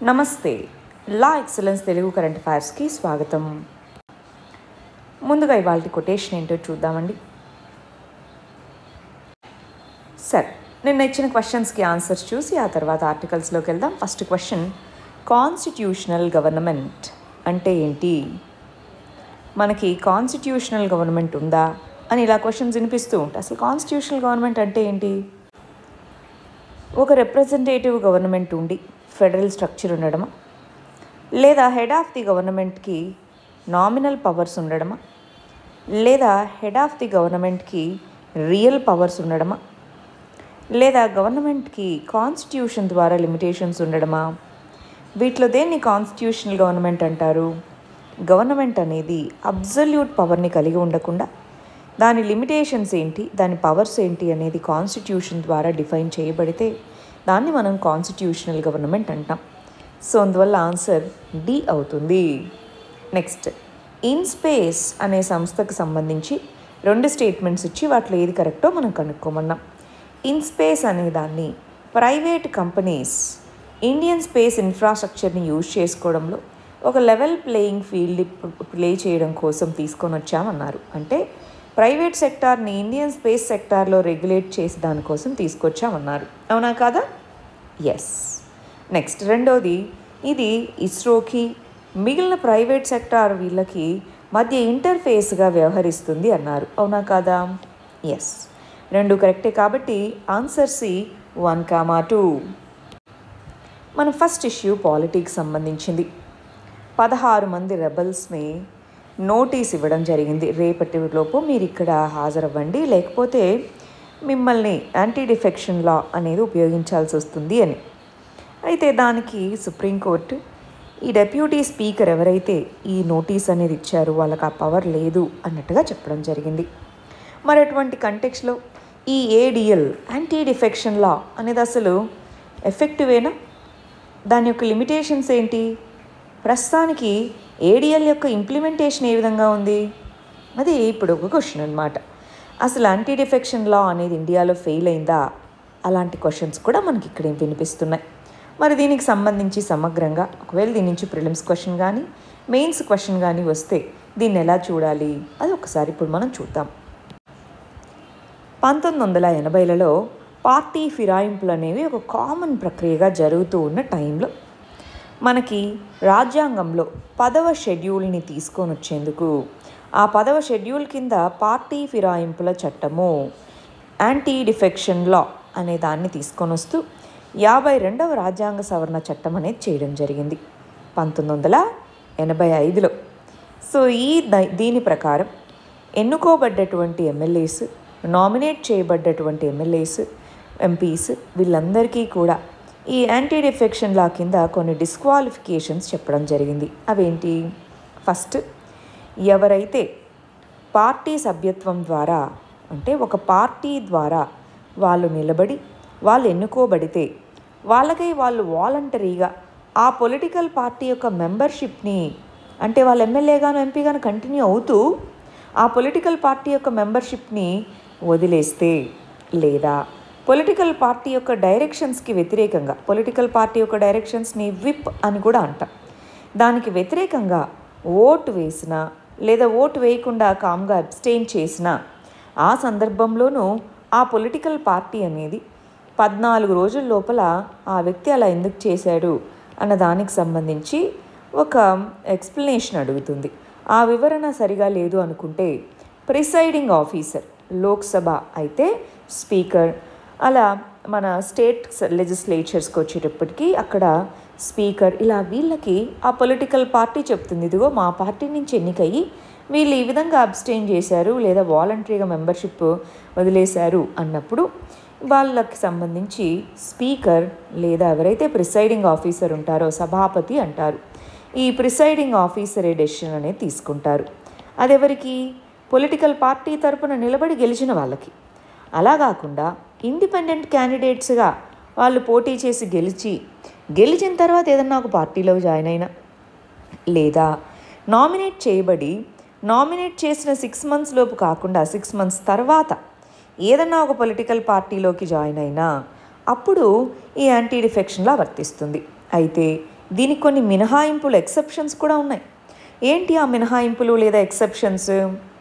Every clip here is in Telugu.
నమస్తే లా ఎక్సలెన్స్ తెలుగు కరెంట్ అఫైర్స్కి స్వాగతం ముందుగా ఇవాళ కొటేషన్ ఏంటో చూద్దామండి సరే నిన్న ఇచ్చిన క్వశ్చన్స్కి ఆన్సర్స్ చూసి ఆ తర్వాత ఆర్టికల్స్లోకి వెళ్దాం ఫస్ట్ క్వశ్చన్ కాన్స్టిట్యూషనల్ గవర్నమెంట్ అంటే ఏంటి మనకి కాన్స్టిట్యూషనల్ గవర్నమెంట్ ఉందా అని ఇలా క్వశ్చన్స్ వినిపిస్తూ ఉంటాయి అసలు కాన్స్టిట్యూషనల్ గవర్నమెంట్ అంటే ఏంటి ఒక రిప్రజెంటేటివ్ గవర్నమెంట్ ఉండి ఫెడరల్ స్ట్రక్చర్ ఉండడమా లేదా హెడ్ ఆఫ్ ది గవర్నమెంట్కి నామినల్ పవర్స్ ఉండడమా లేదా హెడ్ ఆఫ్ ది గవర్నమెంట్కి రియల్ పవర్స్ ఉండడమా లేదా గవర్నమెంట్కి కాన్స్టిట్యూషన్ ద్వారా లిమిటేషన్స్ ఉండడమా వీటిలో దేన్ని కాన్స్టిట్యూషనల్ గవర్నమెంట్ అంటారు గవర్నమెంట్ అనేది అబ్జల్యూట్ పవర్ని కలిగి ఉండకుండా దాని లిమిటేషన్స్ ఏంటి దాని పవర్స్ ఏంటి అనేది కాన్స్టిట్యూషన్ ద్వారా డిఫైన్ చేయబడితే దాన్ని మనం కాన్స్టిట్యూషనల్ గవర్నమెంట్ అంటాం సో అందువల్ల ఆన్సర్ డి అవుతుంది నెక్స్ట్ ఇన్ స్పేస్ అనే సంస్థకు సంబంధించి రెండు స్టేట్మెంట్స్ ఇచ్చి వాటిలో ఏది కరెక్టో మనం కనుక్కోమన్నాం ఇన్ స్పేస్ అనే దాన్ని ప్రైవేట్ కంపెనీస్ ఇండియన్ స్పేస్ ఇన్ఫ్రాస్ట్రక్చర్ని యూజ్ చేసుకోవడంలో ఒక లెవెల్ ప్లేయింగ్ ఫీల్డ్ ప్లే చేయడం కోసం తీసుకొని వచ్చామన్నారు అంటే ప్రైవేట్ సెక్టార్ని ఇండియన్ స్పేస్ సెక్టార్లో రెగ్యులేట్ చేసి దానికోసం తీసుకొచ్చామన్నారు అవునా కాదా ఎస్ నెక్స్ట్ రెండోది ఇది ఇస్రోకి మిగిలిన ప్రైవేట్ సెక్టార్ వీళ్ళకి మధ్య ఇంటర్ఫేస్గా వ్యవహరిస్తుంది అన్నారు అవునా కాదా ఎస్ రెండు కరెక్టే కాబట్టి answer C one comma two మన ఫస్ట్ ఇష్యూ పాలిటిక్స్ సంబంధించింది పదహారు మంది రెబల్స్ని నోటీస్ ఇవ్వడం జరిగింది రేపటి లోపు మీరు ఇక్కడ హాజరవ్వండి లేకపోతే మిమ్మల్ని యాంటీ డిఫెక్షన్ లా అనేది ఉపయోగించాల్సి వస్తుంది అని అయితే దానికి సుప్రీంకోర్టు ఈ డెప్యూటీ స్పీకర్ ఎవరైతే ఈ నోటీస్ అనేది ఇచ్చారో వాళ్ళకి ఆ పవర్ లేదు అన్నట్టుగా చెప్పడం జరిగింది మరి అటువంటి కంటెక్స్లో ఈ ఏడిఎల్ యాంటీ డిఫెక్షన్ లా అనేది అసలు ఎఫెక్టివేనా దాని యొక్క లిమిటేషన్స్ ఏంటి ప్రస్తుతానికి ఏడిఎల్ యొక్క ఇంప్లిమెంటేషన్ ఏ విధంగా ఉంది అది ఇప్పుడు ఒక క్వశ్చన్ అనమాట అసలు యాంటీ డిఫెక్షన్ లా అనేది ఇండియాలో ఫెయిల్ అయిందా అలాంటి క్వశ్చన్స్ కూడా మనకి ఇక్కడ వినిపిస్తున్నాయి మరి దీనికి సంబంధించి సమగ్రంగా ఒకవేళ దీని నుంచి ప్రిలిమ్స్ క్వశ్చన్ కానీ మెయిన్స్ క్వశ్చన్ కానీ వస్తే దీన్ని ఎలా చూడాలి అది ఒకసారి ఇప్పుడు మనం చూద్దాం పంతొమ్మిది వందల ఎనభైలలో పార్టీ ఫిరాయింపులు అనేవి ఒక కామన్ ప్రక్రియగా జరుగుతూ ఉన్న టైంలో మనకి రాజ్యాంగంలో పదవ షెడ్యూల్ని తీసుకొని వచ్చేందుకు ఆ పదవ షెడ్యూల్ కింద పార్టీ ఫిరాయింపుల చట్టము యాంటీ డిఫెక్షన్ లా అనే దాన్ని తీసుకొని వస్తూ యాభై రెండవ రాజ్యాంగ సవరణ చట్టం అనేది చేయడం జరిగింది పంతొమ్మిది వందల ఎనభై ఐదులో సో ఈ ద- దీని ప్రకారం ఎన్నుకోబడ్డటువంటి ఎమ్మెల్యేస్ నామినేట్ చేయబడ్డటువంటి ఎమ్మెల్యేస్ ఎంపీస్ వీళ్ళందరికీ కూడా ఈ యాంటీ డిఫెక్షన్ లా కింద కొన్ని డిస్క్వాలిఫికేషన్స్ చెప్పడం జరిగింది అవేంటి ఫస్ట్ ఎవరైతే పార్టీ సభ్యత్వం ద్వారా అంటే ఒక పార్టీ ద్వారా వాళ్ళు నిలబడి వాళ్ళు ఎన్నుకోబడితే వాళ్ళకై వాళ్ళు వాలంటరీగా ఆ పొలిటికల్ పార్టీ యొక్క మెంబర్షిప్ని అంటే వాళ్ళ ఎమ్మెల్యేగాను ఎంపీగాను కంటిన్యూ అవుతూ ఆ పొలిటికల్ పార్టీ యొక్క మెంబర్షిప్ని వదిలేస్తే లేదా పొలిటికల్ పార్టీ యొక్క డైరెక్షన్స్కి వ్యతిరేకంగా పొలిటికల్ పార్టీ యొక్క డైరెక్షన్స్ని విప్ అని కూడా అంటాం దానికి వ్యతిరేకంగా ఓటు వేసినా లేదా ఓటు వేయకుండా కామ్గా అబ్స్టెయిన్ చేసినా ఆ సందర్భంలోనూ ఆ పొలిటికల్ పార్టీ అనేది పద్నాలుగు రోజుల లోపల ఆ వ్యక్తి అలా ఎందుకు చేశాడు అన్న దానికి సంబంధించి ఒక ఎక్స్ప్లెనేషన్ అడుగుతుంది ఆ వివరణ సరిగా లేదు అనుకుంటే ప్రిసైడింగ్ ఆఫీసర్ లోక్సభ అయితే స్పీకర్ అలా మన స్టేట్ లెజిస్లేచర్స్కి వచ్చేటప్పటికి అక్కడ స్పీకర్ ఇలా వీళ్ళకి ఆ పొలిటికల్ పార్టీ చెప్తుంది ఇదిగో మా పార్టీ నుంచి ఎన్నికయ్యి వీళ్ళు ఈ విధంగా అబ్స్టెయిన్ చేశారు లేదా వాలంటరీగా మెంబర్షిప్ వదిలేశారు అన్నప్పుడు వాళ్ళకి సంబంధించి స్పీకర్ లేదా ఎవరైతే ప్రిసైడింగ్ ఆఫీసర్ ఉంటారో సభాపతి అంటారు ఈ ప్రిసైడింగ్ ఆఫీసరే డెసిషన్ అనేది తీసుకుంటారు అదెవరికి పొలిటికల్ పార్టీ తరపున నిలబడి గెలిచిన వాళ్ళకి అలా కాకుండా ఇండిపెండెంట్ క్యాండిడేట్స్గా వాళ్ళు పోటీ చేసి గెలిచి గెలిచిన తర్వాత ఏదన్నా ఒక పార్టీలో జాయిన్ అయినా లేదా నామినేట్ చేయబడి నామినేట్ చేసిన సిక్స్ మంత్స్ లోపు కాకుండా సిక్స్ మంత్స్ తర్వాత ఏదన్నా ఒక పొలిటికల్ పార్టీలోకి జాయిన్ అయినా అప్పుడు ఈ యాంటీ డిఫెక్షన్లా వర్తిస్తుంది అయితే దీనికి కొన్ని మినహాయింపులు ఎక్సెప్షన్స్ కూడా ఉన్నాయి ఏంటి ఆ మినహాయింపులు లేదా ఎక్సెప్షన్స్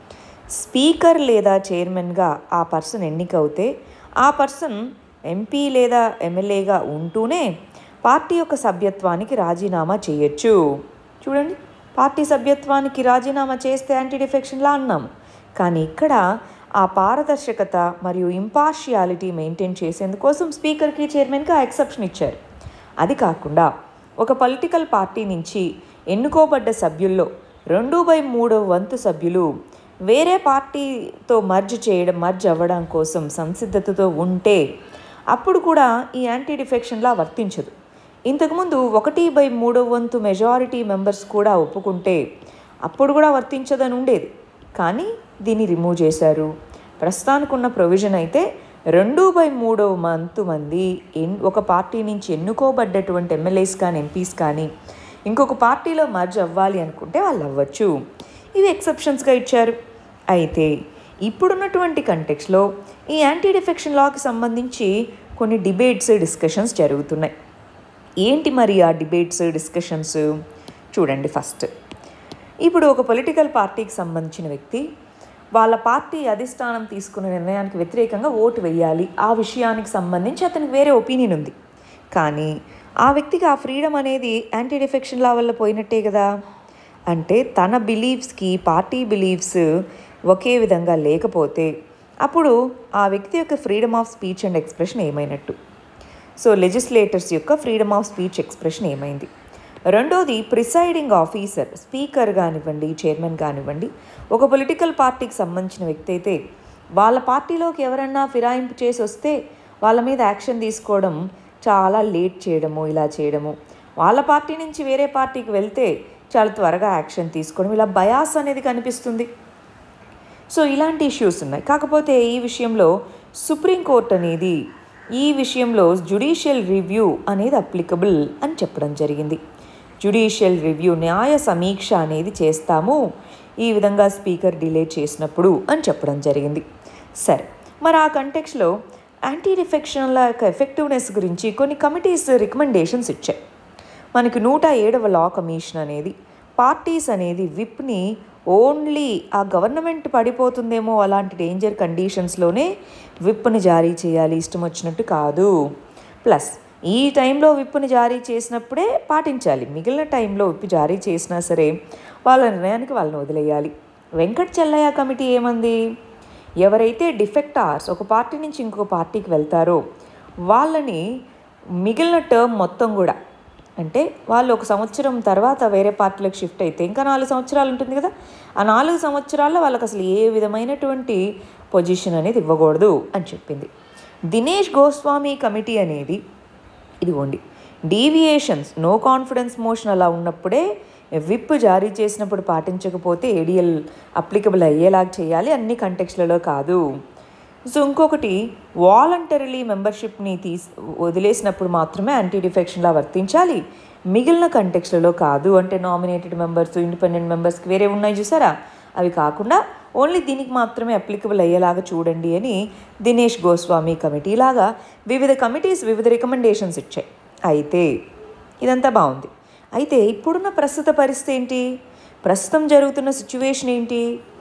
స్పీకర్ లేదా చైర్మన్గా ఆ పర్సన్ ఎన్నికవుతే ఆ పర్సన్ ఎంపీ లేదా ఎమ్మెల్యేగా ఉంటూనే పార్టీ యొక్క సభ్యత్వానికి రాజీనామా చేయొచ్చు చూడండి పార్టీ సభ్యత్వానికి రాజీనామా చేస్తే యాంటీ డిఫెక్షన్లా అన్నాము కానీ ఇక్కడ ఆ పారదర్శకత మరియు ఇంపార్షియాలిటీ మెయింటైన్ చేసేందుకోసం స్పీకర్కి చైర్మన్కి ఆ ఎక్సెప్షన్ ఇచ్చారు అది కాకుండా ఒక పొలిటికల్ పార్టీ నుంచి ఎన్నుకోబడ్డ సభ్యుల్లో రెండు బై మూడవ వంతు సభ్యులు వేరే పార్టీతో మర్జ్ చేయడం మర్జ్ అవ్వడం కోసం సంసిద్ధతతో ఉంటే అప్పుడు కూడా ఈ యాంటీ డిఫెక్షన్లా వర్తించదు ఇంతకుముందు ఒకటి బై మూడవ వంతు మెజారిటీ మెంబర్స్ కూడా ఒప్పుకుంటే అప్పుడు కూడా వర్తించదని ఉండేది కానీ దీన్ని రిమూవ్ చేశారు ప్రస్తుతానికి ఉన్న ప్రొవిజన్ అయితే రెండు బై మూడవ మంతు మంది ఎన్ ఒక పార్టీ నుంచి ఎన్నుకోబడ్డటువంటి ఎమ్మెల్యేస్ కానీ ఎంపీస్ కానీ ఇంకొక పార్టీలో మర్జ్ అవ్వాలి అనుకుంటే వాళ్ళు అవ్వచ్చు ఇవి ఎక్సెప్షన్స్గా ఇచ్చారు అయితే ఇప్పుడున్నటువంటి కంటెక్స్లో ఈ యాంటీ డిఫెక్షన్ లాకి సంబంధించి కొన్ని డిబేట్స్ డిస్కషన్స్ జరుగుతున్నాయి ఏంటి మరి ఆ డిబేట్స్ డిస్కషన్స్ చూడండి ఫస్ట్ ఇప్పుడు ఒక పొలిటికల్ పార్టీకి సంబంధించిన వ్యక్తి వాళ్ళ పార్టీ అధిష్టానం తీసుకున్న నిర్ణయానికి వ్యతిరేకంగా ఓటు వేయాలి ఆ విషయానికి సంబంధించి అతనికి వేరే ఒపీనియన్ ఉంది కానీ ఆ వ్యక్తికి ఆ ఫ్రీడమ్ అనేది యాంటీ డిఫెక్షన్ లా వల్ల పోయినట్టే కదా అంటే తన బిలీఫ్స్కి పార్టీ బిలీఫ్స్ ఒకే విధంగా లేకపోతే అప్పుడు ఆ వ్యక్తి యొక్క freedom of speech and expression ఏమైనట్టు సో లెజిస్లేటర్స్ యొక్క ఫ్రీడమ్ ఆఫ్ స్పీచ్ ఎక్స్ప్రెషన్ ఏమైంది రెండోది ప్రిసైడింగ్ ఆఫీసర్ స్పీకర్ కానివ్వండి చైర్మన్ కానివ్వండి ఒక పొలిటికల్ పార్టీకి సంబంధించిన వ్యక్తి అయితే వాళ్ళ పార్టీలోకి ఎవరన్నా ఫిరాయింపు చేసి వస్తే వాళ్ళ మీద యాక్షన్ తీసుకోవడం చాలా లేట్ చేయడము ఇలా చేయడము వాళ్ళ పార్టీ నుంచి వేరే పార్టీకి వెళ్తే చాలా త్వరగా యాక్షన్ తీసుకోవడం ఇలా బయాస్ అనేది కనిపిస్తుంది సో ఇలాంటి ఇష్యూస్ ఉన్నాయి కాకపోతే ఈ విషయంలో సుప్రీంకోర్టు అనేది ఈ విషయంలో జుడిషియల్ రివ్యూ అనేది అప్లికబుల్ అని చెప్పడం జరిగింది జుడిషియల్ రివ్యూ న్యాయ సమీక్ష అనేది చేస్తాము ఈ విధంగా స్పీకర్ డిలే చేసినప్పుడు అని చెప్పడం జరిగింది సరే మరి ఆ కంటెక్స్లో యాంటీ డిఫెక్షన్ల యొక్క ఎఫెక్టివ్నెస్ గురించి కొన్ని కమిటీస్ రికమెండేషన్స్ ఇచ్చాయి మనకి నూట ఏడవ లా కమిషన్ అనేది పార్టీస్ అనేది విప్ని ఓన్లీ ఆ గవర్నమెంట్ పడిపోతుందేమో అలాంటి డేంజర్ కండిషన్స్లోనే విప్ని జారీ చేయాలి ఇష్టం వచ్చినట్టు కాదు ప్లస్ ఈ టైంలో విప్పుని జారీ చేసినప్పుడే పాటించాలి మిగిలిన టైంలో విప్పు జారీ చేసినా సరే వాళ్ళ నిర్ణయానికి వాళ్ళని వదిలేయాలి వెంకట్ చెల్లయ్య కమిటీ ఏమంది ఎవరైతే డిఫెక్టార్స్ ఒక పార్టీ నుంచి ఇంకొక పార్టీకి వెళ్తారో వాళ్ళని మిగిలిన టర్మ్ మొత్తం కూడా అంటే వాళ్ళు ఒక సంవత్సరం తర్వాత వేరే పార్టీలకు షిఫ్ట్ అయితే ఇంకా నాలుగు సంవత్సరాలు ఉంటుంది కదా ఆ నాలుగు సంవత్సరాల్లో వాళ్ళకి అసలు ఏ విధమైనటువంటి పొజిషన్ అనేది ఇవ్వకూడదు అని చెప్పింది దినేష్ గోస్వామి కమిటీ అనేది ఇదిగోండి డీవియేషన్స్ నో కాన్ఫిడెన్స్ మోషన్ అలా ఉన్నప్పుడే విప్ జారీ చేసినప్పుడు పాటించకపోతే ఏడిఎల్ అప్లికబుల్ అయ్యేలాగా చేయాలి అన్ని కంటెక్స్లలో కాదు సో ఇంకొకటి వాలంటరీలీ మెంబర్షిప్ని తీసి వదిలేసినప్పుడు మాత్రమే యాంటీ డిఫెక్షన్లా వర్తించాలి మిగిలిన కంటెక్స్లలో కాదు అంటే నామినేటెడ్ మెంబర్స్ ఇండిపెండెంట్ మెంబర్స్కి వేరే ఉన్నాయి చూసారా అవి కాకుండా ఓన్లీ దీనికి మాత్రమే అప్లికబుల్ అయ్యేలాగా చూడండి అని దినేష్ గోస్వామి కమిటీ లాగా వివిధ కమిటీస్ వివిధ రికమెండేషన్స్ ఇచ్చాయి అయితే ఇదంతా బాగుంది అయితే ఇప్పుడున్న ప్రస్తుత పరిస్థితి ఏంటి ప్రస్తుతం జరుగుతున్న సిచ్యువేషన్ ఏంటి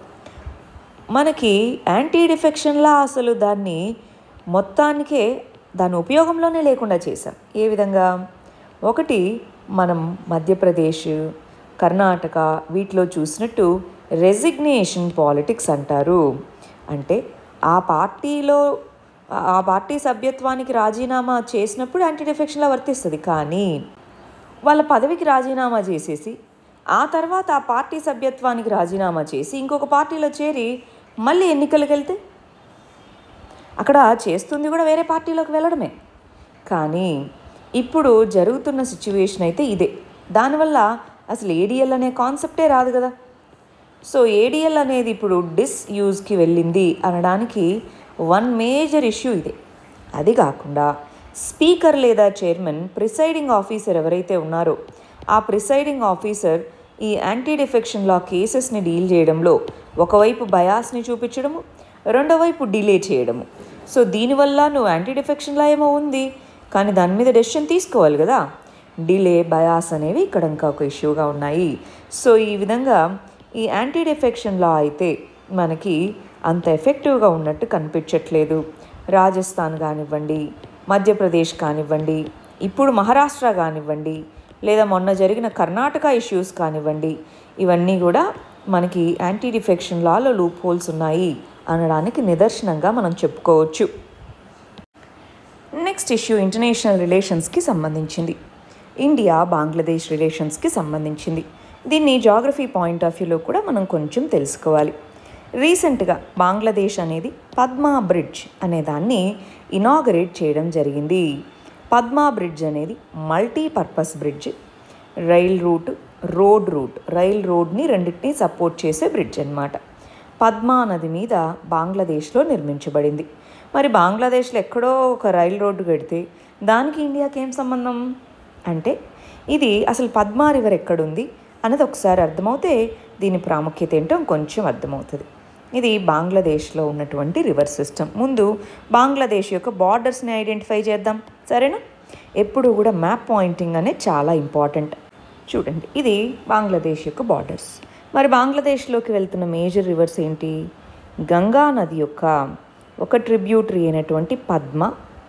మనకి యాంటీ డిఫెక్షన్లా అసలు దాన్ని మొత్తానికే దాని ఉపయోగంలోనే లేకుండా చేశాం ఏ విధంగా ఒకటి మనం మధ్యప్రదేశ్ కర్ణాటక వీటిలో చూసినట్టు రెసిగ్నేషన్ పాలిటిక్స్ అంటారు అంటే ఆ పార్టీలో ఆ పార్టీ సభ్యత్వానికి రాజీనామా చేసినప్పుడు యాంటీ డిఫెక్షన్లా వర్తిస్తుంది కానీ వాళ్ళ పదవికి రాజీనామా చేసేసి ఆ తర్వాత ఆ పార్టీ సభ్యత్వానికి రాజీనామా చేసి ఇంకొక పార్టీలో చేరి మళ్ళీ ఎన్నికలకు వెళ్తే అక్కడ చేస్తుంది కూడా వేరే పార్టీలోకి వెళ్ళడమే కానీ ఇప్పుడు జరుగుతున్న సిచ్యువేషన్ అయితే ఇదే దానివల్ల అసలు ఏడిఎల్ అనే కాన్సెప్టే రాదు కదా సో ఏడిఎల్ అనేది ఇప్పుడు డిస్ యూజ్కి వెళ్ళింది అనడానికి వన్ మేజర్ ఇష్యూ ఇదే అది కాకుండా స్పీకర్ లేదా చైర్మన్ ప్రిసైడింగ్ ఆఫీసర్ ఎవరైతే ఉన్నారో ఆ ప్రిసైడింగ్ ఆఫీసర్ ఈ యాంటీ డిఫెక్షన్ లా కేసెస్ని డీల్ చేయడంలో ఒకవైపు బయాస్ని చూపించడము రెండో వైపు డిలే చేయడము సో దీనివల్ల నువ్వు యాంటీ డిఫెక్షన్ లా ఏమో ఉంది కానీ దాని మీద డెసిషన్ తీసుకోవాలి కదా డిలే బయాస్ అనేవి ఇక్కడ ఇంకా ఒక ఇష్యూగా ఉన్నాయి సో ఈ విధంగా ఈ యాంటీ డిఫెక్షన్ లా అయితే మనకి అంత ఎఫెక్టివ్గా ఉన్నట్టు కనిపించట్లేదు రాజస్థాన్ కానివ్వండి మధ్యప్రదేశ్ కానివ్వండి ఇప్పుడు మహారాష్ట్ర కానివ్వండి లేదా మొన్న జరిగిన కర్ణాటక ఇష్యూస్ కానివ్వండి ఇవన్నీ కూడా మనకి యాంటీ డిఫెక్షన్ లాలో లూప్ హోల్స్ ఉన్నాయి అనడానికి నిదర్శనంగా మనం చెప్పుకోవచ్చు నెక్స్ట్ ఇష్యూ ఇంటర్నేషనల్ రిలేషన్స్కి సంబంధించింది ఇండియా బంగ్లాదేశ్ రిలేషన్స్కి సంబంధించింది దీన్ని జాగ్రఫీ పాయింట్ ఆఫ్ వ్యూలో కూడా మనం కొంచెం తెలుసుకోవాలి రీసెంట్గా బంగ్లాదేశ్ అనేది పద్మా బ్రిడ్జ్ అనే దాన్ని ఇనాగరేట్ చేయడం జరిగింది పద్మా బ్రిడ్జ్ అనేది multipurpose bridge rail route road route rail రోడ్ని రెండింటినీ సపోర్ట్ చేసే బ్రిడ్జ్ అన్నమాట పద్మా నది మీద బంగ్లాదేశ్లో నిర్మించబడింది మరి బంగ్లాదేశ్లో ఎక్కడో ఒక రైల్ రోడ్డు కడితే దానికి ఇండియాకి ఏం సంబంధం అంటే ఇది అసలు పద్మా రివర్ ఎక్కడుంది అనేది ఒకసారి అర్థమవుతే దీని ప్రాముఖ్యత ఏంటో కొంచెం అర్థమవుతుంది ఇది బంగ్లాదేశ్లో ఉన్నటువంటి రివర్ సిస్టమ్ ముందు బంగ్లాదేశ్ యొక్క బార్డర్స్ని ఐడెంటిఫై చేద్దాం సరేనా ఎప్పుడు కూడా మ్యాప్ పాయింటింగ్ అనేది చాలా ఇంపార్టెంట్ చూడండి ఇది బంగ్లాదేశ్ యొక్క బార్డర్స్ మరి బంగ్లాదేశ్లోకి వెళ్తున్న మేజర్ రివర్స్ ఏంటి గంగా నది యొక్క ఒక ట్రిబ్యూటరీ అయినటువంటి పద్మ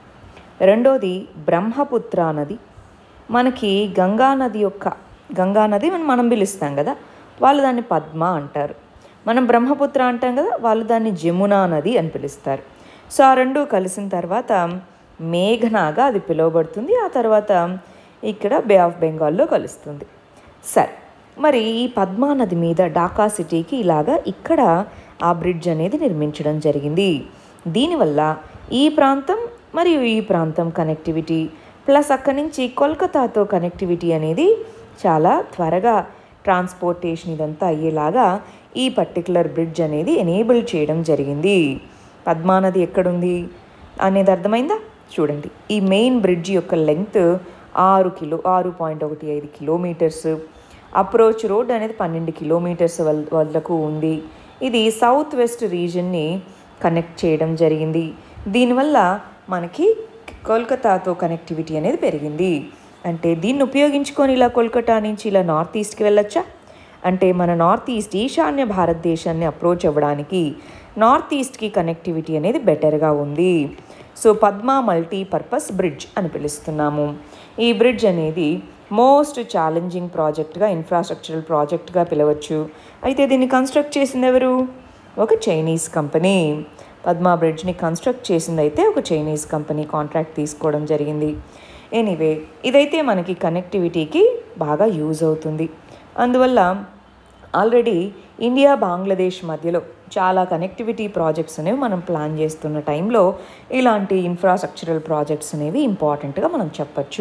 రెండోది బ్రహ్మపుత్ర నది మనకి గంగా నది యొక్క గంగా నది మనం మనం పిలుస్తాం కదా వాళ్ళు దాన్ని పద్మ అంటారు మనం బ్రహ్మపుత్ర అంటాం కదా వాళ్ళు దాన్ని జమునా నది అని పిలుస్తారు సో ఆ రెండు కలిసిన తర్వాత మేఘనాగా అది పిలువబడుతుంది ఆ తర్వాత ఇక్కడ బే ఆఫ్ బెంగాల్లో కలుస్తుంది సరే మరి ఈ పద్మా నది మీద ఢాకా సిటీకి ఇలాగా ఇక్కడ ఆ బ్రిడ్జ్ అనేది నిర్మించడం జరిగింది దీనివల్ల ఈ ప్రాంతం మరియు ఈ ప్రాంతం కనెక్టివిటీ ప్లస్ అక్కడి నుంచి కోల్కతాతో కనెక్టివిటీ అనేది చాలా త్వరగా ట్రాన్స్పోర్టేషన్ ఇదంతా అయ్యేలాగా ఈ పర్టికులర్ బ్రిడ్జ్ అనేది ఎనేబుల్ చేయడం జరిగింది పద్మానది ఎక్కడుంది అనేది అర్థమైందా చూడండి ఈ మెయిన్ బ్రిడ్జ్ యొక్క లెంగ్త్ ఆరు కిలో ఆరు పాయింట్ ఒకటి ఐదు కిలోమీటర్స్ అప్రోచ్ రోడ్ అనేది పన్నెండు కిలోమీటర్స్ వల్- వరకు ఉంది ఇది సౌత్ వెస్ట్ రీజన్ని కనెక్ట్ చేయడం జరిగింది దీనివల్ల మనకి కోల్కతాతో కనెక్టివిటీ అనేది పెరిగింది అంటే దీన్ని ఉపయోగించుకొని ఇలా కోల్కతా నుంచి ఇలా నార్త్ ఈస్ట్కి వెళ్ళొచ్చా అంటే మన నార్త్ ఈస్ట్ ఈశాన్య భారతదేశాన్ని అప్రోచ్ అవ్వడానికి నార్త్ ఈస్ట్కి కనెక్టివిటీ అనేది బెటర్గా ఉంది సో పద్మా మల్టీపర్పస్ బ్రిడ్జ్ అని పిలుస్తున్నాము ఈ బ్రిడ్జ్ అనేది మోస్ట్ ఛాలెంజింగ్ ప్రాజెక్ట్గా ఇన్ఫ్రాస్ట్రక్చరల్ ప్రాజెక్ట్గా పిలవచ్చు అయితే దీన్ని కన్స్ట్రక్ట్ చేసింది ఎవరు ఒక చైనీస్ కంపెనీ పద్మా బ్రిడ్జ్ని కన్స్ట్రక్ట్ చేసింది అయితే ఒక చైనీస్ కంపెనీ కాంట్రాక్ట్ తీసుకోవడం జరిగింది ఎనీవే ఇదైతే మనకి కనెక్టివిటీకి బాగా యూజ్ అవుతుంది అందువల్ల ఆల్రెడీ ఇండియా బంగ్లాదేశ్ మధ్యలో చాలా కనెక్టివిటీ ప్రాజెక్ట్స్ అనేవి మనం ప్లాన్ చేస్తున్న టైంలో ఇలాంటి ఇన్ఫ్రాస్ట్రక్చరల్ ప్రాజెక్ట్స్ అనేవి ఇంపార్టెంట్గా మనం చెప్పచ్చు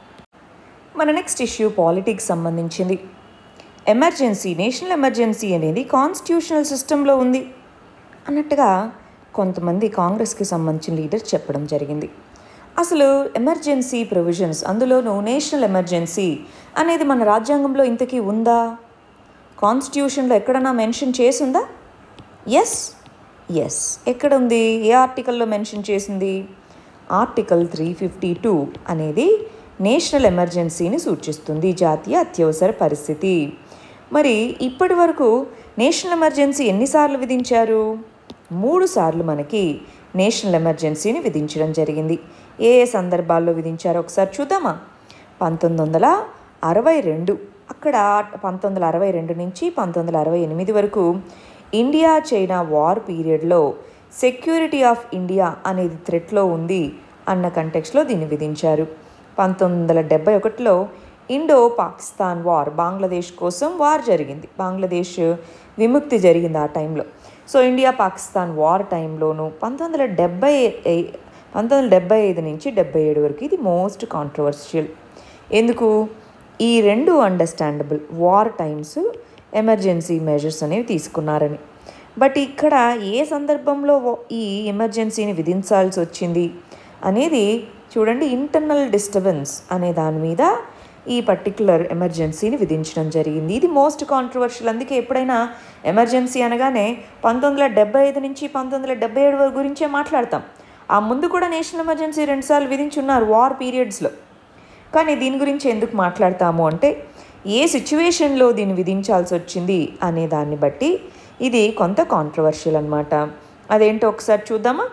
మన నెక్స్ట్ ఇష్యూ పాలిటిక్స్ సంబంధించింది ఎమర్జెన్సీ నేషనల్ ఎమర్జెన్సీ అనేది కాన్స్టిట్యూషనల్ సిస్టంలో ఉంది అన్నట్టుగా కొంతమంది కాంగ్రెస్కి సంబంధించిన లీడర్ చెప్పడం జరిగింది అసలు ఎమర్జెన్సీ ప్రొవిజన్స్ అందులోనూ నేషనల్ ఎమర్జెన్సీ అనేది మన రాజ్యాంగంలో ఇంతకీ ఉందా కాన్స్టిట్యూషన్లో ఎక్కడన్నా మెన్షన్ చేసుందా ఎస్ ఎస్ ఎక్కడుంది ఏ ఆర్టికల్లో మెన్షన్ చేసింది ఆర్టికల్ త్రీ ఫిఫ్టీ టూ అనేది నేషనల్ ఎమర్జెన్సీని సూచిస్తుంది జాతీయ అత్యవసర పరిస్థితి మరి ఇప్పటి వరకు నేషనల్ ఎమర్జెన్సీ ఎన్నిసార్లు విధించారు మూడు సార్లు మనకి నేషనల్ ఎమర్జెన్సీని విధించడం జరిగింది ఏ ఏ సందర్భాల్లో విధించారో ఒకసారి చూద్దామా పంతొమ్మిది వందల అరవై రెండు అక్కడ పంతొమ్మిది వందల అరవై రెండు నుంచి పంతొమ్మిది వందల అరవై ఎనిమిది వరకు ఇండియా చైనా వార్ పీరియడ్లో సెక్యూరిటీ ఆఫ్ ఇండియా అనేది థ్రెట్లో ఉంది అన్న కంటెక్స్లో దీన్ని విధించారు పంతొమ్మిది వందల డెబ్బై ఒకటిలో ఇండో పాకిస్తాన్ వార్ బంగ్లాదేశ్ కోసం వార్ జరిగింది బంగ్లాదేశ్ విముక్తి జరిగింది ఆ టైంలో సో ఇండియా పాకిస్తాన్ వార్ టైంలోను పంతొమ్మిది వందల డెబ్బై పంతొమ్మిది వందల డెబ్బై ఐదు నుంచి డెబ్బై ఏడు వరకు ఇది మోస్ట్ కాంట్రవర్షియల్ ఎందుకు ఈ రెండు understandable war times emergency measures అనేవి తీసుకున్నారని బట్ ఇక్కడ ఏ సందర్భంలో వ- ఈ ఎమర్జెన్సీని విధించాల్సి వచ్చింది అనేది చూడండి ఇంటర్నల్ డిస్టర్బెన్స్ అనే దాని మీద ఈ పర్టికులర్ ఎమర్జెన్సీని విధించడం జరిగింది ఇది మోస్ట్ కాంట్రవర్షియల్ అందుకే ఎప్పుడైనా ఎమర్జెన్సీ అనగానే పంతొమ్మిది వందల డెబ్బై ఐదు నుంచి పంతొమ్మిది వందల డెబ్బై ఏడు వరకు గురించే మాట్లాడతాం ఆ ముందు కూడా నేషనల్ ఎమర్జెన్సీ రెండుసార్లు విధించున్నారు వార్ పీరియడ్స్లో కానీ దీని గురించి ఎందుకు మాట్లాడతాము అంటే ఏ సిచ్యువేషన్లో దీన్ని విధించాల్సి వచ్చింది అనే దాన్ని బట్టి ఇది కొంత కాంట్రవర్షియల్ అనమాట అదేంటో ఒకసారి చూద్దామా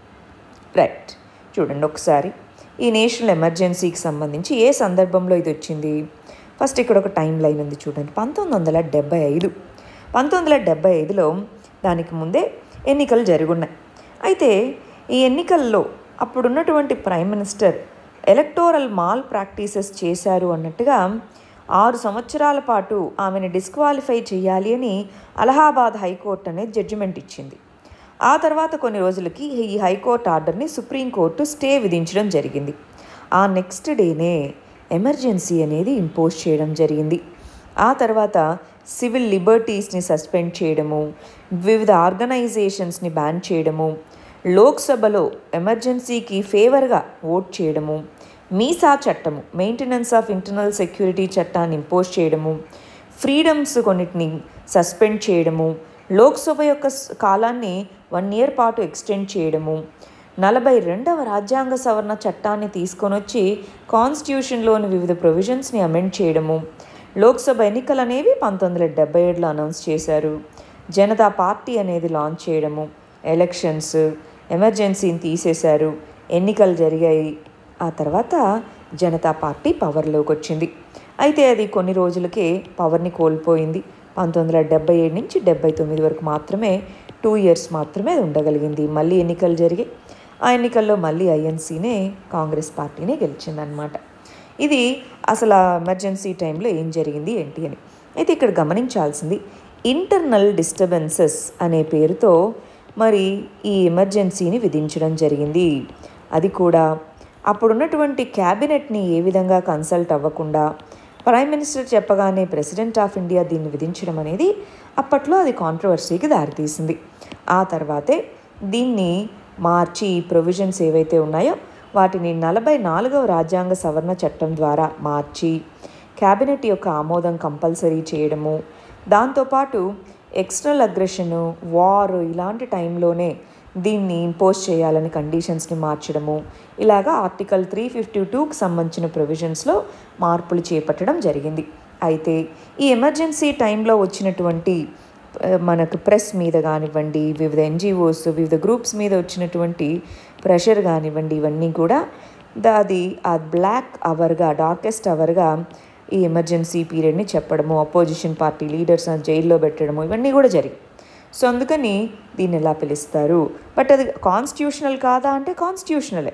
రైట్ చూడండి ఒకసారి ఈ నేషనల్ ఎమర్జెన్సీకి సంబంధించి ఏ సందర్భంలో ఇది వచ్చింది ఫస్ట్ ఇక్కడ ఒక టైం లైన్ ఉంది చూడండి పంతొమ్మిది వందల డెబ్బై ఐదు పంతొమ్మిది వందల డెబ్బై ఐదులో దానికి ముందే ఎన్నికలు జరుగున్నాయి అయితే ఈ ఎన్నికల్లో అప్పుడున్నటువంటి prime minister electoral malpractices చేశారు అన్నట్టుగా ఆరు సంవత్సరాల పాటు ఆమెను డిస్క్వాలిఫై చేయాలి అని అలహాబాద్ హైకోర్టు అనేది జడ్జిమెంట్ ఇచ్చింది ఆ తర్వాత కొన్ని రోజులకి ఈ హైకోర్టు ఆర్డర్ని సుప్రీంకోర్టు స్టే విధించడం జరిగింది ఆ నెక్స్ట్ డేనే ఎమర్జెన్సీ అనేది ఇంపోజ్ చేయడం జరిగింది ఆ తర్వాత సివిల్ లిబర్టీస్ని సస్పెండ్ చేయడము వివిధ ఆర్గనైజేషన్స్ని బ్యాన్ చేయడము లోక్సభలో ఎమర్జెన్సీకి ఫేవర్గా ఓట్ చేయడము మీసా చట్టము మెయింటెనెన్స్ ఆఫ్ ఇంటర్నల్ సెక్యూరిటీ చట్టాన్ని ఇంపోజ్ చేయడము ఫ్రీడమ్స్ కొన్నిటిని సస్పెండ్ చేయడము లోక్సభ యొక్క స్- కాలాన్ని వన్ ఇయర్ పాటు ఎక్స్టెండ్ చేయడము నలభై రెండవ రాజ్యాంగ సవరణ చట్టాన్ని తీసుకొని వచ్చి కాన్స్టిట్యూషన్లోని వివిధ ప్రొవిజన్స్ని అమెండ్ చేయడము లోక్సభ ఎన్నికలు అనేవి పంతొమ్మిది వందల డెబ్బై ఏడులో అనౌన్స్ చేశారు జనతా పార్టీ అనేది లాంచ్ చేయడము ఎలక్షన్స్ ఎమర్జెన్సీని తీసేశారు ఎన్నికలు జరిగాయి ఆ తర్వాత జనతా పార్టీ పవర్లోకి వచ్చింది అయితే అది కొన్ని రోజులకే పవర్ని కోల్పోయింది పంతొమ్మిది వందల డెబ్బై ఏడు నుంచి డెబ్బై తొమ్మిది వరకు మాత్రమే టూ ఇయర్స్ మాత్రమే అది ఉండగలిగింది మళ్ళీ ఎన్నికలు జరిగాయి ఆ ఎన్నికల్లో మళ్ళీ ఐఎన్సీనే కాంగ్రెస్ పార్టీనే గెలిచిందనమాట ఇది అసలు ఆ ఎమర్జెన్సీ టైంలో ఏం జరిగింది ఏంటి అని అయితే ఇక్కడ గమనించాల్సింది ఇంటర్నల్ డిస్టర్బెన్సెస్ అనే పేరుతో మరి ఈ ఎమర్జెన్సీని విధించడం జరిగింది అది కూడా అప్పుడున్నటువంటి క్యాబినెట్ని ఏ విధంగా కన్సల్ట్ అవ్వకుండా ప్రైమ్ మినిస్టర్ చెప్పగానే ప్రెసిడెంట్ ఆఫ్ ఇండియా దీన్ని విధించడం అనేది అప్పట్లో అది కాంట్రవర్సీకి దారితీసింది ఆ తర్వాతే దీన్ని మార్చి ఈ ప్రొవిజన్స్ ఏవైతే ఉన్నాయో వాటిని నలభై నాలుగవ రాజ్యాంగ సవరణ చట్టం ద్వారా మార్చి క్యాబినెట్ యొక్క ఆమోదం కంపల్సరీ చేయడము దాంతోపాటు ఎక్స్టర్నల్ అగ్రెషను వార్ ఇలాంటి టైంలోనే దీన్ని ఇంపోజ్ చేయాలని కండిషన్స్ని మార్చడము ఇలాగా ఆర్టికల్ త్రీ ఫిఫ్టీ టూకి సంబంధించిన ప్రొవిజన్స్లో మార్పులు చేపట్టడం జరిగింది అయితే ఈ ఎమర్జెన్సీ టైంలో వచ్చినటువంటి ఆ, మనకు ప్రెస్ మీద కానివ్వండి వివిధ ఎన్జిఓస్ వివిధ గ్రూప్స్ మీద వచ్చినటువంటి ప్రెషర్ కానివ్వండి ఇవన్నీ కూడా ద- అది ఆ బ్లాక్ అవర్గా డార్కెస్ట్ అవర్గా ఈ ఎమర్జెన్సీ పీరియడ్ని చెప్పడము అపోజిషన్ పార్టీ లీడర్స్ జైల్లో పెట్టడము ఇవన్నీ కూడా జరిగాయి సో అందుకని దీన్ని ఎలా పిలుస్తారు బట్ అది కాన్స్టిట్యూషనల్ కాదా అంటే కాన్స్టిట్యూషనలే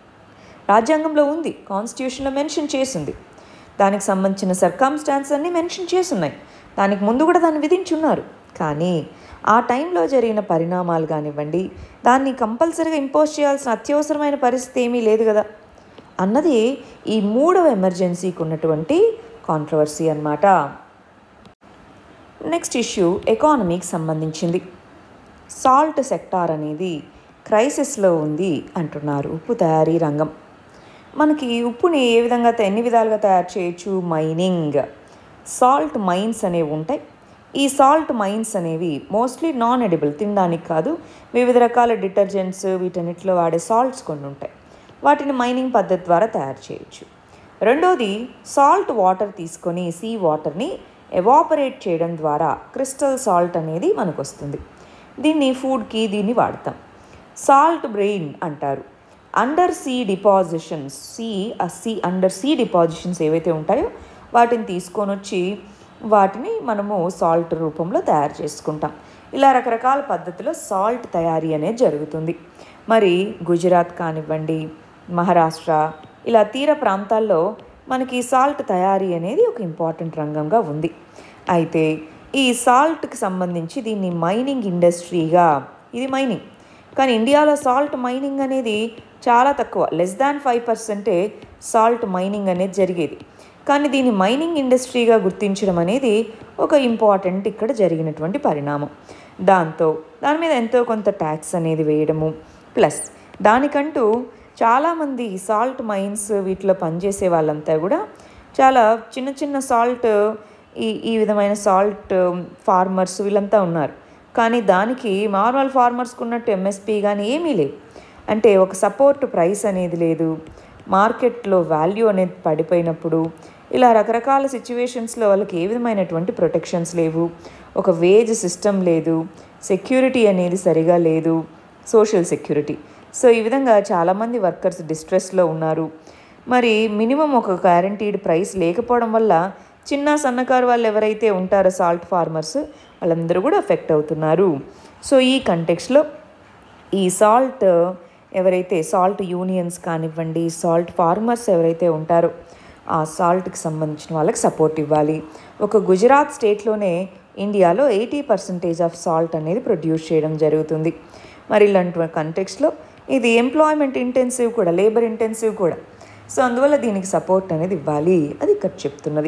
రాజ్యాంగంలో ఉంది కాన్స్టిట్యూషన్లో మెన్షన్ చేసింది దానికి సంబంధించిన సర్కామ్స్టాన్స్ అన్నీ మెన్షన్ చేసున్నాయి దానికి ముందు కూడా దాన్ని విధించున్నారు కానీ ఆ టైంలో జరిగిన పరిణామాలు కానివ్వండి దాన్ని కంపల్సరీగా ఇంపోజ్ చేయాల్సిన అత్యవసరమైన పరిస్థితి ఏమీ లేదు కదా అన్నది ఈ మూడవ ఎమర్జెన్సీకి ఉన్నటువంటి కాంట్రవర్సీ అన్నమాట నెక్స్ట్ ఇష్యూ ఎకానమీకి సంబంధించింది సాల్ట్ సెక్టార్ అనేది క్రైసిస్లో ఉంది అంటున్నారు ఉప్పు తయారీ రంగం మనకి ఉప్పుని ఏ విధంగా త- ఎన్ని విధాలుగా తయారు చేయొచ్చు మైనింగ్ సాల్ట్ మైన్స్ అనేవి ఉంటాయి ఈ సాల్ట్ మైన్స్ అనేవి మోస్ట్లీ నాన్ ఎడిబుల్ తినడానికి కాదు వివిధ రకాల డిటర్జెంట్స్ వీటన్నిటిలో వాడే సాల్ట్స్ కొన్ని ఉంటాయి వాటిని మైనింగ్ పద్ధతి ద్వారా తయారు చేయొచ్చు రెండోది సాల్ట్ వాటర్ తీసుకొని సీ వాటర్ని ఎవాపరేట్ చేయడం ద్వారా క్రిస్టల్ సాల్ట్ అనేది మనకు వస్తుంది దీన్ని ఫుడ్కి దీన్ని వాడతాం సాల్ట్ బ్రెయిన్ అంటారు అండర్ సీ డిపాజిషన్స్ సీ ఆ సీ అండర్ సీ డిపాజిషన్స్ ఏవైతే ఉంటాయో వాటిని తీసుకొని వచ్చి వాటిని మనము సాల్ట్ రూపంలో తయారు చేసుకుంటాం ఇలా రకరకాల పద్ధతిలో సాల్ట్ తయారీ అనేది జరుగుతుంది మరి గుజరాత్ కానివ్వండి మహారాష్ట్ర ఇలా తీర ప్రాంతాల్లో మనకి సాల్ట్ తయారీ అనేది ఒక ఇంపార్టెంట్ రంగంగా ఉంది అయితే ఈ సాల్ట్కి సంబంధించి దీన్ని మైనింగ్ ఇండస్ట్రీగా ఇది మైనింగ్ కానీ ఇండియాలో సాల్ట్ మైనింగ్ అనేది చాలా తక్కువ లెస్ దాన్ ఫైవ్ పర్సెంటే సాల్ట్ మైనింగ్ అనేది జరిగేది కానీ దీన్ని మైనింగ్ ఇండస్ట్రీగా గుర్తించడం అనేది ఒక ఇంపార్టెంట్ ఇక్కడ జరిగినటువంటి పరిణామం దాంతో దాని మీద ఎంతో కొంత ట్యాక్స్ అనేది వేయడము ప్లస్ దానికంటూ చాలామంది సాల్ట్ మైన్స్ వీటిలో పనిచేసే వాళ్ళంతా కూడా చాలా చిన్న చిన్న సాల్ట్ ఈ ఈ విధమైన సాల్ట్ ఫార్మర్స్ వీళ్ళంతా ఉన్నారు కానీ దానికి నార్మల్ ఫార్మర్స్కి ఉన్నట్టు ఎంఎస్పి కానీ ఏమీ లేవు అంటే ఒక సపోర్ట్ ప్రైస్ అనేది లేదు మార్కెట్లో వాల్యూ అనేది పడిపోయినప్పుడు ఇలా రకరకాల సిచ్యువేషన్స్లో వాళ్ళకి ఏ విధమైనటువంటి ప్రొటెక్షన్స్ లేవు ఒక వేజ్ సిస్టమ్ లేదు సెక్యూరిటీ అనేది సరిగా లేదు సోషల్ సెక్యూరిటీ సో ఈ విధంగా చాలామంది వర్కర్స్ డిస్ట్రెస్లో ఉన్నారు మరి మినిమం ఒక గ్యారంటీడ్ ప్రైస్ లేకపోవడం వల్ల చిన్న సన్నకారు వాళ్ళు ఎవరైతే ఉంటారో సాల్ట్ ఫార్మర్స్ వాళ్ళందరూ కూడా ఎఫెక్ట్ అవుతున్నారు సో ఈ కంటెక్స్లో ఈ సాల్ట్ ఎవరైతే సాల్ట్ యూనియన్స్ కానివ్వండి సాల్ట్ ఫార్మర్స్ ఎవరైతే ఉంటారో ఆ సాల్ట్కి సంబంధించిన వాళ్ళకి సపోర్ట్ ఇవ్వాలి ఒక గుజరాత్ స్టేట్లోనే ఇండియాలో ఎయిటీ పర్సెంటేజ్ ఆఫ్ సాల్ట్ అనేది ప్రొడ్యూస్ చేయడం జరుగుతుంది మరి ఇలాంటి కంటెక్స్లో ఇది ఎంప్లాయ్మెంట్ ఇంటెన్సివ్ కూడా లేబర్ ఇంటెన్సివ్ కూడా సో అందువల్ల దీనికి సపోర్ట్ అనేది ఇవ్వాలి అది ఇక్కడ చెప్తున్నది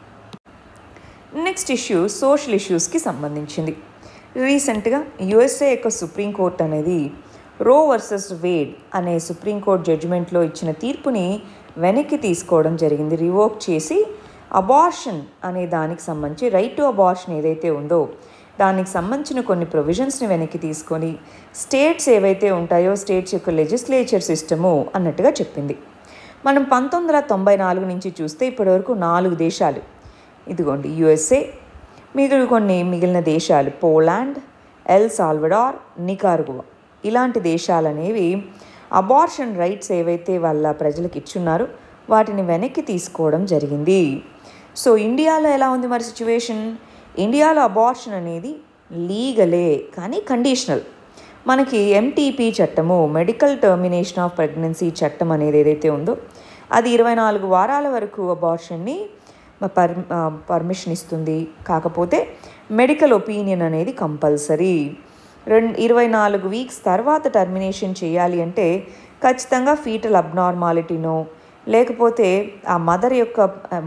నెక్స్ట్ ఇష్యూ సోషల్ ఇష్యూస్కి సంబంధించింది రీసెంట్గా యుఎస్ఏ యొక్క సుప్రీంకోర్టు అనేది రో వర్సెస్ వేడ్ అనే సుప్రీంకోర్టు జడ్జిమెంట్లో ఇచ్చిన తీర్పుని వెనక్కి తీసుకోవడం జరిగింది రివోక్ చేసి అబార్షన్ అనే దానికి సంబంధించి రైట్ టు అబార్షన్ ఏదైతే ఉందో దానికి సంబంధించిన కొన్ని ప్రొవిజన్స్ని వెనక్కి తీసుకొని స్టేట్స్ ఏవైతే ఉంటాయో స్టేట్స్ యొక్క లెజిస్లేచర్ సిస్టము అన్నట్టుగా చెప్పింది మనం పంతొమ్మిది వందల తొంభై నాలుగు నుంచి చూస్తే ఇప్పటివరకు నాలుగు దేశాలు ఇదిగోండి యుఎస్ఏ మిగిలిన కొన్ని మిగిలిన దేశాలు పోలాండ్ ఎల్ సాల్వడార్ నికార్గువా ఇలాంటి దేశాలు అనేవి అబార్షన్ రైట్స్ ఏవైతే వాళ్ళ ప్రజలకు ఇచ్చున్నారో వాటిని వెనక్కి తీసుకోవడం జరిగింది సో ఇండియాలో ఎలా ఉంది మరి సిచ్యువేషన్ ఇండియాలో అబార్షన్ అనేది లీగలే కానీ కండిషనల్ మనకి ఎంటీపీ చట్టము మెడికల్ టర్మినేషన్ ఆఫ్ ప్రెగ్నెన్సీ చట్టం అనేది ఏదైతే ఉందో అది ఇరవై నాలుగు వారాల వరకు అబార్షన్ని పర్ పర్మిషన్ ఇస్తుంది కాకపోతే మెడికల్ ఒపీనియన్ అనేది కంపల్సరీ రెండు ఇరవై నాలుగు వీక్స్ తర్వాత టర్మినేషన్ చేయాలి అంటే ఖచ్చితంగా ఫీటల్ అబ్నార్మాలిటీనో లేకపోతే ఆ మదర్ యొక్క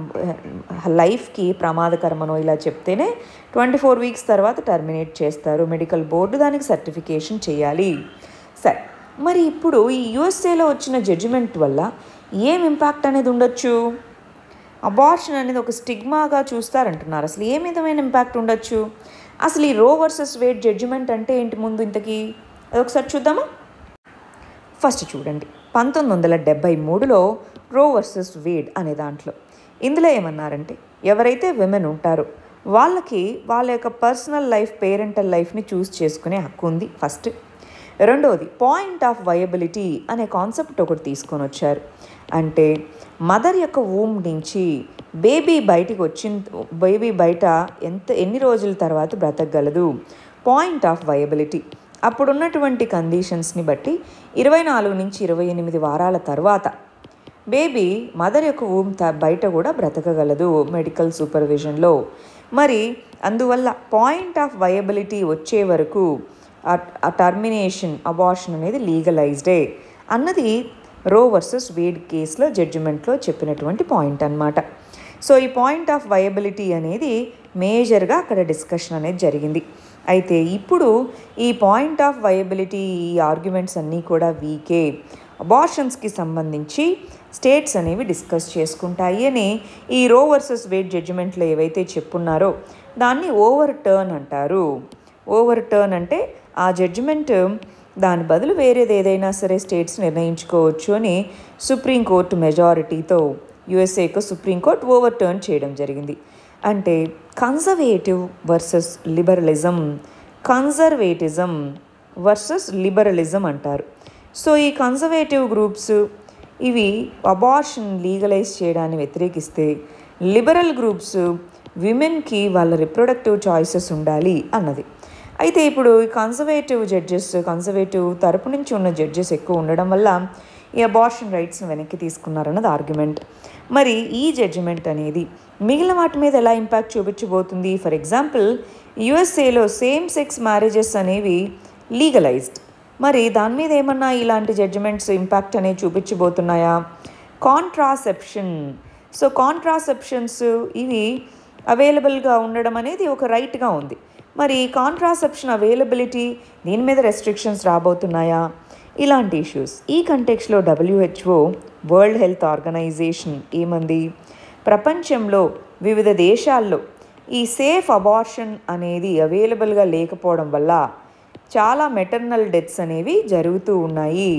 లైఫ్కి ప్రమాదకరమనో ఇలా చెప్తేనే ట్వంటీ ఫోర్ వీక్స్ తర్వాత టర్మినేట్ చేస్తారు మెడికల్ బోర్డు దానికి సర్టిఫికేషన్ చేయాలి సరే మరి ఇప్పుడు ఈ యుఎస్ఏలో వచ్చిన జడ్జిమెంట్ వల్ల ఏం ఇంపాక్ట్ అనేది ఉండొచ్చు అబార్షన్ అనేది ఒక స్టిగ్మాగా చూస్తారంటున్నారు అసలు ఏ విధమైన ఇంపాక్ట్ ఉండొచ్చు అసలు ఈ రో వర్సెస్ వేట్ జడ్జిమెంట్ అంటే ఏంటి ముందు ఇంతకీ అది ఒకసారి చూద్దామా ఫస్ట్ చూడండి పంతొమ్మిది వందల డెబ్బై మూడులో రో వర్సెస్ వేడ్ అనే దాంట్లో ఇందులో ఏమన్నారంటే ఎవరైతే విమెన్ ఉంటారో వాళ్ళకి వాళ్ళ యొక్క పర్సనల్ లైఫ్ పేరెంటల్ లైఫ్ని చూస్ చేసుకునే హక్కు ఉంది ఫస్ట్ రెండవది పాయింట్ ఆఫ్ వయబిలిటీ అనే కాన్సెప్ట్ ఒకటి తీసుకొని వచ్చారు అంటే మదర్ యొక్క ఊమ్ నుంచి బేబీ బయటికి వచ్చిన బేబీ బయట ఎంత ఎన్ని రోజుల తర్వాత బ్రతకగలదు పాయింట్ ఆఫ్ వయబిలిటీ అప్పుడున్నటువంటి కండిషన్స్ని బట్టి ఇరవై నాలుగు నుంచి ఇరవై ఎనిమిది వారాల తర్వాత బేబీ మదర్ యొక్క ఊమ్ త బయట కూడా బ్రతకగలదు మెడికల్ సూపర్విజన్లో మరి అందువల్ల పాయింట్ ఆఫ్ వయబిలిటీ వచ్చే వరకు ఆ టర్మినేషన్ అబార్షన్ అనేది లీగలైజ్డే అన్నది రో వర్సెస్ వేడ్ కేసులో జడ్జిమెంట్లో చెప్పినటువంటి పాయింట్ అన్నమాట సో ఈ పాయింట్ ఆఫ్ వయబిలిటీ అనేది మేజర్గా అక్కడ డిస్కషన్ అనేది జరిగింది అయితే ఇప్పుడు ఈ పాయింట్ ఆఫ్ వయబిలిటీ ఈ ఆర్గ్యుమెంట్స్ అన్నీ కూడా వీకే అబార్షన్స్కి సంబంధించి స్టేట్స్ అనేవి డిస్కస్ చేసుకుంటాయి అని ఈ రో వర్సెస్ వేట్ జడ్జిమెంట్లో ఏవైతే చెప్పున్నారో దాన్ని ఓవర్ టర్న్ అంటారు ఓవర్ టర్న్ అంటే ఆ జడ్జిమెంట్ దాని బదులు వేరేది ఏదైనా సరే స్టేట్స్ నిర్ణయించుకోవచ్చు అని సుప్రీంకోర్టు మెజారిటీతో యుఎస్ఏకు సుప్రీంకోర్టు ఓవర్ టర్న్ చేయడం జరిగింది అంటే conservative versus liberalism conservatism versus liberalism అంటారు సో ఈ కన్జర్వేటివ్ గ్రూప్స్ ఇవి అబార్షన్ లీగలైజ్ చేయడాన్ని వ్యతిరేకిస్తే లిబరల్ గ్రూప్స్ విమెన్కి వాళ్ళ రిప్రొడక్టివ్ చాయిసెస్ ఉండాలి అన్నది అయితే ఇప్పుడు ఈ కన్జర్వేటివ్ జడ్జెస్ కన్జర్వేటివ్ తరపు నుంచి ఉన్న జడ్జెస్ ఎక్కువ ఉండడం వల్ల ఈ అబార్షన్ రైట్స్ని వెనక్కి తీసుకున్నారన్నది ఆర్గ్యుమెంట్ మరి ఈ జడ్జిమెంట్ అనేది మిగిలిన వాటి మీద ఎలా ఇంపాక్ట్ చూపించబోతుంది ఫర్ ఎగ్జాంపుల్ యుఎస్ఏలో సేమ్ సెక్స్ మ్యారేజెస్ అనేవి లీగలైజ్డ్ మరి దాని మీద ఏమన్నా ఇలాంటి జడ్జిమెంట్స్ ఇంపాక్ట్ అనేవి చూపించబోతున్నాయా కాంట్రాసెప్షన్ సో కాంట్రాసెప్షన్స్ ఇవి అవైలబుల్గా ఉండడం అనేది ఒక రైట్గా ఉంది మరి కాంట్రాసెప్షన్ అవైలబిలిటీ దీని మీద రెస్ట్రిక్షన్స్ రాబోతున్నాయా ఇలాంటి ఇష్యూస్ ఈ కంటెక్స్లో డబ్ల్యూహెచ్ఓ వరల్డ్ హెల్త్ ఆర్గనైజేషన్ ఏమంది ప్రపంచంలో వివిధ దేశాల్లో ఈ సేఫ్ అబార్షన్ అనేది అవైలబుల్గా లేకపోవడం వల్ల చాలా మెటర్నల్ డెత్స్ అనేవి జరుగుతూ ఉన్నాయి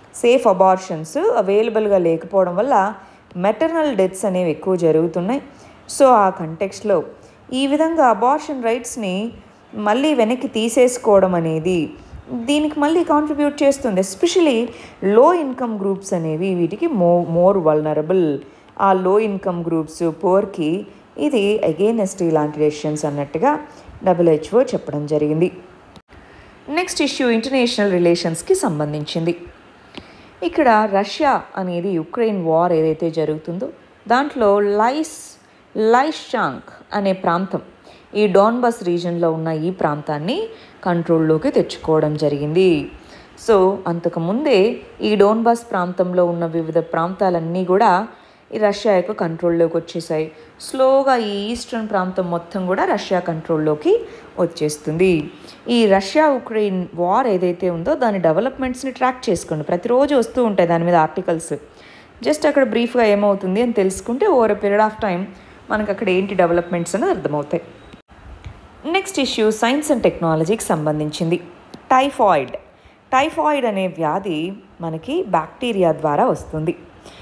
సేఫ్ అబార్షన్స్ అవైలబుల్గా లేకపోవడం వల్ల మెటర్నల్ డెత్స్ అనేవి ఎక్కువ జరుగుతున్నాయి సో ఆ కంటెక్స్లో ఈ విధంగా అబార్షన్ రైట్స్ని మళ్ళీ వెనక్కి తీసేసుకోవడం అనేది దీనికి మళ్ళీ కాంట్రిబ్యూట్ చేస్తుంది ఎస్పెషలీ లో ఇన్కమ్ గ్రూప్స్ అనేవి వీటికి మో మోర్ వల్నరబుల్ ఆ లో ఇన్కమ్ గ్రూప్స్ పోర్కి ఇది అగేనెస్ట్ ఇలాంటి డెసిషన్స్ అన్నట్టుగా డబ్ల్యూహెచ్ఓ చెప్పడం జరిగింది నెక్స్ట్ ఇష్యూ ఇంటర్నేషనల్ రిలేషన్స్కి సంబంధించింది ఇక్కడ రష్యా అనేది యుక్రెయిన్ వార్ ఏదైతే జరుగుతుందో దాంట్లో లైస్ లైషాంక్ అనే ప్రాంతం ఈ డాన్బస్ రీజన్లో ఉన్న ఈ ప్రాంతాన్ని కంట్రోల్లోకి తెచ్చుకోవడం జరిగింది సో అంతకుముందే ఈ డోన్బాస్ ప్రాంతంలో ఉన్న వివిధ ప్రాంతాలన్నీ కూడా ఈ రష్యా యొక్క కంట్రోల్లోకి వచ్చేసాయి స్లోగా ఈ ఈస్టర్న్ ప్రాంతం మొత్తం కూడా రష్యా కంట్రోల్లోకి వచ్చేస్తుంది ఈ రష్యా ఉక్రెయిన్ వార్ ఏదైతే ఉందో దాని డెవలప్మెంట్స్ని ట్రాక్ చేసుకోండి ప్రతిరోజు వస్తూ ఉంటాయి దాని మీద ఆర్టికల్స్ జస్ట్ అక్కడ బ్రీఫ్గా ఏమవుతుంది అని తెలుసుకుంటే ఓవర్ పీరియడ్ ఆఫ్ టైం మనకు అక్కడ ఏంటి డెవలప్మెంట్స్ అనేది అర్థమవుతాయి నెక్స్ట్ ఇష్యూ సైన్స్ అండ్ టెక్నాలజీకి సంబంధించింది టైఫాయిడ్ టైఫాయిడ్ అనే వ్యాధి మనకి బ్యాక్టీరియా ద్వారా వస్తుంది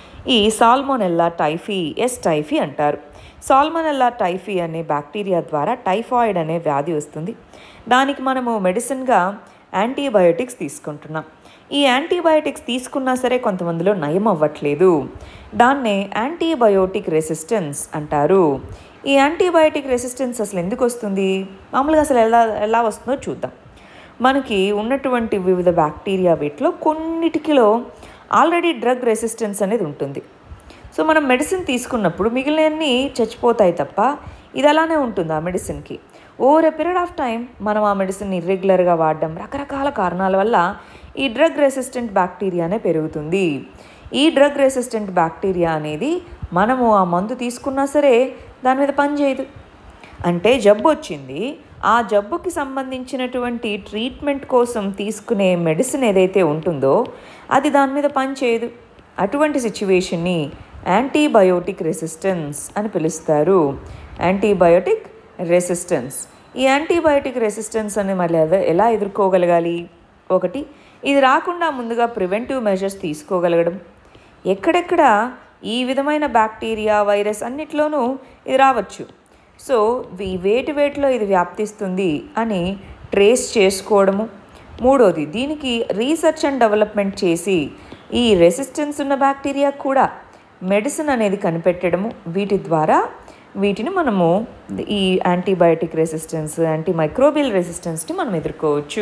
ఈ సాల్మోనెల్లా టైఫీ ఎస్ టైఫీ అంటారు సాల్మోనెల్లా టైఫీ అనే బ్యాక్టీరియా ద్వారా టైఫాయిడ్ అనే వ్యాధి వస్తుంది దానికి మనము మెడిసిన్గా యాంటీబయోటిక్స్ తీసుకుంటున్నాం ఈ యాంటీబయోటిక్స్ తీసుకున్నా సరే కొంతమందిలో నయం అవ్వట్లేదు దాన్నే యాంటీబయోటిక్ రెసిస్టెన్స్ అంటారు ఈ యాంటీబయోటిక్ రెసిస్టెన్స్ అసలు ఎందుకు వస్తుంది మామూలుగా అసలు ఎలా ఎలా వస్తుందో చూద్దాం మనకి ఉన్నటువంటి వివిధ బ్యాక్టీరియా వీటిలో కొన్నిటికిలో ఆల్రెడీ డ్రగ్ రెసిస్టెన్స్ అనేది ఉంటుంది సో మనం మెడిసిన్ తీసుకున్నప్పుడు మిగిలినవన్నీ చచ్చిపోతాయి తప్ప ఇది అలానే ఉంటుంది ఆ మెడిసిన్కి over a period of time మనం ఆ మెడిసిన్ ఇర్రెగ్యులర్గా వాడడం రకరకాల కారణాల వల్ల ఈ డ్రగ్ రెసిస్టెంట్ బ్యాక్టీరియానే పెరుగుతుంది ఈ డ్రగ్ రెసిస్టెంట్ బ్యాక్టీరియా అనేది మనము ఆ మందు తీసుకున్నా సరే దాని మీద పనిచేయదు అంటే జబ్బు వచ్చింది ఆ జబ్బుకి సంబంధించినటువంటి ట్రీట్మెంట్ కోసం తీసుకునే మెడిసిన్ ఏదైతే ఉంటుందో అది దాని మీద పనిచేయదు అటువంటి సిచ్యువేషన్ని యాంటీబయోటిక్ రెసిస్టెన్స్ అని పిలుస్తారు యాంటీబయోటిక్ రెసిస్టెన్స్ ఈ యాంటీబయోటిక్ రెసిస్టెన్స్ అని మళ్ళీ ఎద- ఎలా ఎదుర్కోగలగాలి ఒకటి ఇది రాకుండా ముందుగా ప్రివెంటివ్ మెజర్స్ తీసుకోగలగడం ఎక్కడెక్కడ ఈ విధమైన బ్యాక్టీరియా వైరస్ అన్నిట్లోనూ ఇది రావచ్చు సో ఈ వేటి వేటిలో ఇది వ్యాప్తిస్తుంది అని ట్రేస్ చేసుకోవడము మూడోది దీనికి రీసెర్చ్ అండ్ డెవలప్మెంట్ చేసి ఈ రెసిస్టెన్స్ ఉన్న బ్యాక్టీరియా కూడా మెడిసిన్ అనేది కనిపెట్టడము వీటి ద్వారా వీటిని మనము ఈ యాంటీబయాటిక్ రెసిస్టెన్స్ యాంటీ మైక్రోబియల్ రెసిస్టెన్స్ని మనం ఎదుర్కోవచ్చు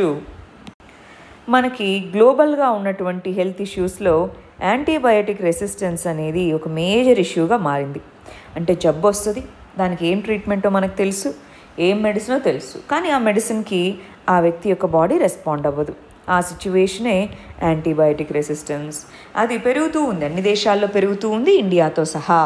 మనకి గ్లోబల్గా ఉన్నటువంటి హెల్త్ ఇష్యూస్లో యాంటీబయాటిక్ రెసిస్టెన్స్ అనేది ఒక మేజర్ ఇష్యూగా మారింది అంటే జబ్బు వస్తుంది దానికి ఏం ట్రీట్మెంటో మనకు తెలుసు ఏం మెడిసినో తెలుసు కానీ ఆ మెడిసిన్కి ఆ వ్యక్తి యొక్క బాడీ రెస్పాండ్ అవ్వదు ఆ సిచ్యువేషనే యాంటీబయాటిక్ రెసిస్టెన్స్ అది పెరుగుతూ ఉంది అన్ని దేశాల్లో పెరుగుతూ ఉంది ఇండియాతో సహా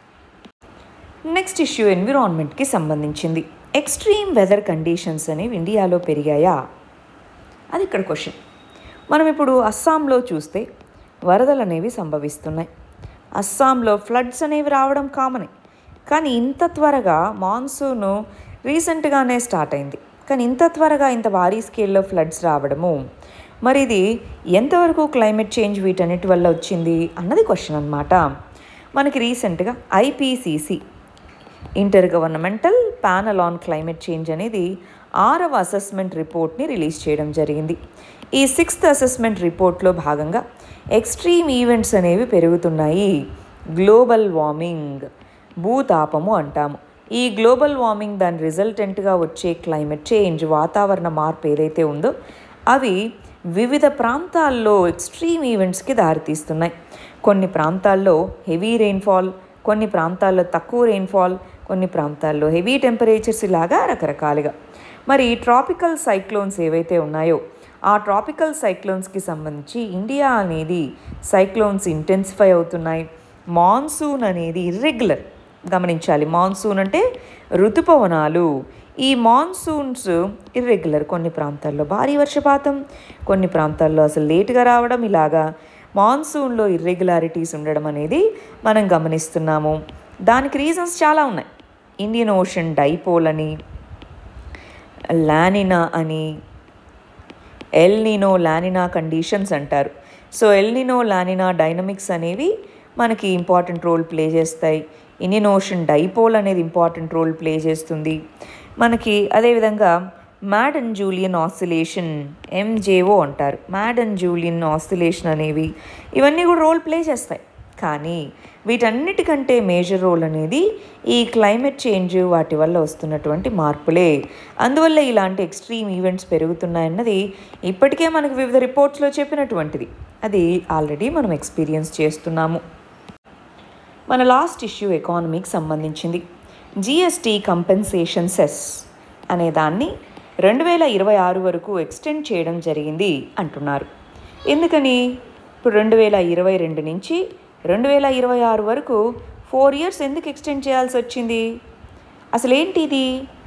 నెక్స్ట్ ఇష్యూ ఎన్విరాన్మెంట్కి సంబంధించింది ఎక్స్ట్రీమ్ వెదర్ కండిషన్స్ అనేవి ఇండియాలో పెరిగాయా అది ఇక్కడ క్వశ్చన్ మనం ఇప్పుడు అస్సాంలో చూస్తే వరదలు అనేవి సంభవిస్తున్నాయి అస్సాంలో ఫ్లడ్స్ అనేవి రావడం కామనే కానీ ఇంత త్వరగా మాన్సూన్ రీసెంట్గానే స్టార్ట్ అయింది కానీ ఇంత త్వరగా ఇంత భారీ స్కేల్లో ఫ్లడ్స్ రావడము మరి ఇది ఎంతవరకు క్లైమేట్ చేంజ్ వీటన్నిటి వల్ల వచ్చింది అన్నది క్వశ్చన్ అనమాట మనకి రీసెంట్గా IPCC intergovernmental panel on climate change అనేది ఆరవ అసెస్మెంట్ రిపోర్ట్ని రిలీజ్ చేయడం జరిగింది ఈ సిక్స్త్ అసెస్మెంట్ రిపోర్ట్లో భాగంగా ఎక్స్ట్రీమ్ ఈవెంట్స్ అనేవి పెరుగుతున్నాయి గ్లోబల్ వార్మింగ్ భూతాపము అంటాము ఈ గ్లోబల్ వార్మింగ్ దాని రిజల్టెంట్గా వచ్చే క్లైమేట్ చేంజ్ వాతావరణ మార్పు ఏదైతే ఉందో అవి వివిధ ప్రాంతాల్లో ఎక్స్ట్రీమ్ ఈవెంట్స్కి దారితీస్తున్నాయి కొన్ని ప్రాంతాల్లో హెవీ రెయిన్ఫాల్ కొన్ని ప్రాంతాల్లో తక్కువ రెయిన్ఫాల్ కొన్ని ప్రాంతాల్లో హెవీ టెంపరేచర్స్ ఇలాగా రకరకాలుగా మరి ట్రాపికల్ సైక్లోన్స్ ఏవైతే ఉన్నాయో ఆ ట్రాపికల్ సైక్లోన్స్కి సంబంధించి ఇండియా అనేది సైక్లోన్స్ ఇంటెన్సిఫై అవుతున్నాయి మాన్సూన్ అనేది ఇర్రెగ్యులర్ గమనించాలి మాన్సూన్ అంటే ఋతుపవనాలు ఈ మాన్సూన్స్ ఇర్రెగ్యులర్ కొన్ని ప్రాంతాల్లో భారీ వర్షపాతం కొన్ని ప్రాంతాల్లో అసలు లేటుగా రావడం ఇలాగా మాన్సూన్లో ఇర్రెగ్యులారిటీస్ ఉండడం అనేది మనం గమనిస్తున్నాము దానికి రీజన్స్ చాలా ఉన్నాయి ఇండియన్ ఓషన్ డైపోల్ అని లానినా అని ఎల్ నీనో లానినా కండిషన్స్ అంటారు సో ఎల్నినో లానినా డైనమిక్స్ అనేవి మనకి ఇంపార్టెంట్ రోల్ ప్లే చేస్తాయి ఇండియన్ ఓషన్ డైపోల్ అనేది ఇంపార్టెంట్ రోల్ ప్లే చేస్తుంది మనకి అదేవిధంగా Madden Julian oscillation MJO అంటారు మ్యాడ్ అండ్ జూలియన్ ఆసిలేషన్ అనేవి ఇవన్నీ కూడా రోల్ ప్లే చేస్తాయి కానీ వీటన్నిటికంటే మేజర్ రోల్ అనేది ఈ క్లైమేట్ చేంజ్ వాటి వల్ల వస్తున్నటువంటి మార్పులే అందువల్ల ఇలాంటి ఎక్స్ట్రీమ్ ఈవెంట్స్ పెరుగుతున్నాయన్నది ఇప్పటికే మనకు వివిధ రిపోర్ట్స్లో చెప్పినటువంటిది అది ఆల్రెడీ మనం ఎక్స్పీరియన్స్ చేస్తున్నాము మన లాస్ట్ ఇష్యూ ఎకానమీకి సంబంధించింది జిఎస్టీ కంపెన్సేషన్ సెస్ అనే దాన్ని రెండు వేల ఇరవై ఆరు వరకు ఎక్స్టెండ్ చేయడం జరిగింది అంటున్నారు ఎందుకని ఇప్పుడు రెండు వేల ఇరవై రెండు నుంచి రెండు వేల ఇరవై ఆరు వరకు ఫోర్ ఇయర్స్ ఎందుకు ఎక్స్టెండ్ చేయాల్సి వచ్చింది అసలు ఏంటి ఇది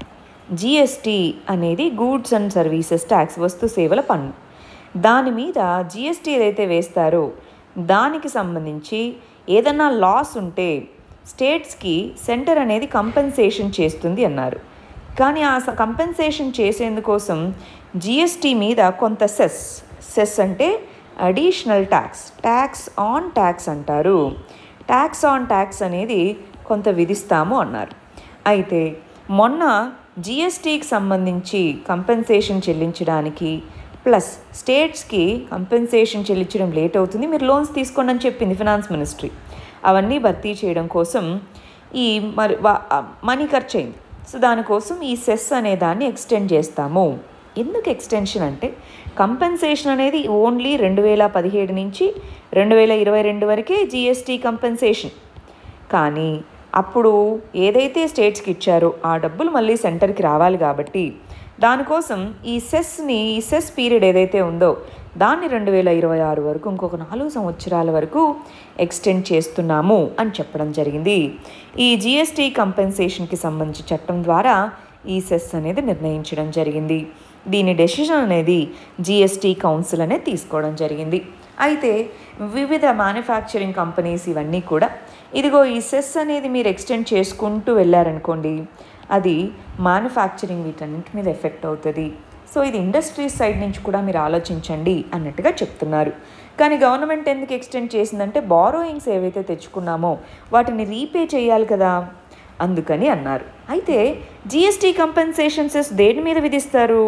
జిఎస్టీ అనేది గూడ్స్ అండ్ సర్వీసెస్ ట్యాక్స్ వస్తు సేవల పన్ను దాని మీద జిఎస్టీ ఏదైతే వేస్తారో దానికి సంబంధించి ఏదన్నా లాస్ ఉంటే స్టేట్స్కి సెంటర్ అనేది కంపెన్సేషన్ చేస్తుంది అన్నారు కానీ ఆ కంపెన్సేషన్ చేసేందుకోసం జిఎస్టీ మీద కొంత సెస్ సెస్ అంటే additional tax tax on tax అంటారు ట్యాక్స్ ఆన్ ట్యాక్స్ అనేది కొంత విధిస్తాము అన్నారు అయితే మొన్న జిఎస్టీకి సంబంధించి కంపెన్సేషన్ చెల్లించడానికి ప్లస్ స్టేట్స్కి కంపెన్సేషన్ చెల్లించడం లేట్ అవుతుంది మీరు లోన్స్ తీసుకోండి అని చెప్పింది ఫినాన్స్ మినిస్ట్రీ అవన్నీ భర్తీ చేయడం కోసం ఈ మరి మనీ ఖర్చు అయింది సో దానికోసం ఈ సెస్ అనే దాన్ని ఎక్స్టెండ్ చేస్తాము ఎందుకు ఎక్స్టెన్షన్ అంటే కంపెన్సేషన్ అనేది ఓన్లీ రెండు వేల పదిహేడు నుంచి రెండు వేల ఇరవై రెండు వరకే జిఎస్టీ కంపెన్సేషన్ కానీ అప్పుడు ఏదైతే స్టేట్స్కి ఇచ్చారో ఆ డబ్బులు మళ్ళీ సెంటర్కి రావాలి కాబట్టి దానికోసం ఈ సెస్ని ఈ సెస్ పీరియడ్ ఏదైతే ఉందో దాన్ని రెండు వేల ఇరవై ఆరు వరకు ఇంకొక నాలుగు సంవత్సరాల వరకు ఎక్స్టెండ్ చేస్తున్నాము అని చెప్పడం జరిగింది ఈ జిఎస్టీ కంపెన్సేషన్కి సంబంధించి చట్టం ద్వారా ఈ సెస్ అనేది నిర్ణయించడం జరిగింది దీని డెసిషన్ అనేది జిఎస్టీ కౌన్సిల్ అనేది తీసుకోవడం జరిగింది అయితే వివిధ మ్యానుఫ్యాక్చరింగ్ కంపెనీస్ ఇవన్నీ కూడా ఇదిగో ఈ సెస్ అనేది మీరు ఎక్స్టెండ్ చేసుకుంటూ వెళ్ళారనుకోండి అది మ్యానుఫ్యాక్చరింగ్ వీటన్నింటి మీద ఎఫెక్ట్ అవుతుంది సో ఇది ఇండస్ట్రీస్ సైడ్ నుంచి కూడా మీరు ఆలోచించండి అన్నట్టుగా చెప్తున్నారు కానీ గవర్నమెంట్ ఎందుకు ఎక్స్టెండ్ చేసిందంటే బారోయింగ్స్ ఏవైతే తెచ్చుకున్నామో వాటిని రీపే చేయాలి కదా అందుకని అన్నారు అయితే జిఎస్టీ కంపెన్సేషన్ సెస్ దేని మీద విధిస్తారు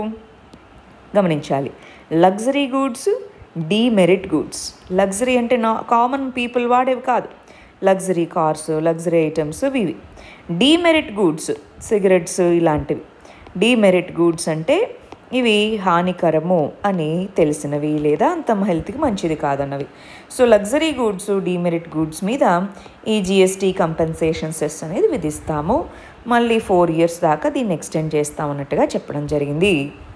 గమనించాలి luxury goods demerit goods luxury అంటే నా కామన్ పీపుల్ వాడేవి కాదు లగ్జరీ కార్స్ లగ్జరీ ఐటమ్స్ ఇవి డీమెరిట్ గూడ్స్ సిగరెట్స్ ఇలాంటివి డీమెరిట్ గూడ్స్ అంటే ఇవి హానికరము అని తెలిసినవి లేదా అంత హెల్త్కి మంచిది కాదన్నవి so luxury goods demerit goods మీద ఈ జిఎస్టీ కంపెన్సేషన్ సెస్ అనేది విధిస్తాము మళ్ళీ ఫోర్ ఇయర్స్ దాకా దీన్ని ఎక్స్టెండ్ చేస్తామన్నట్టుగా చెప్పడం జరిగింది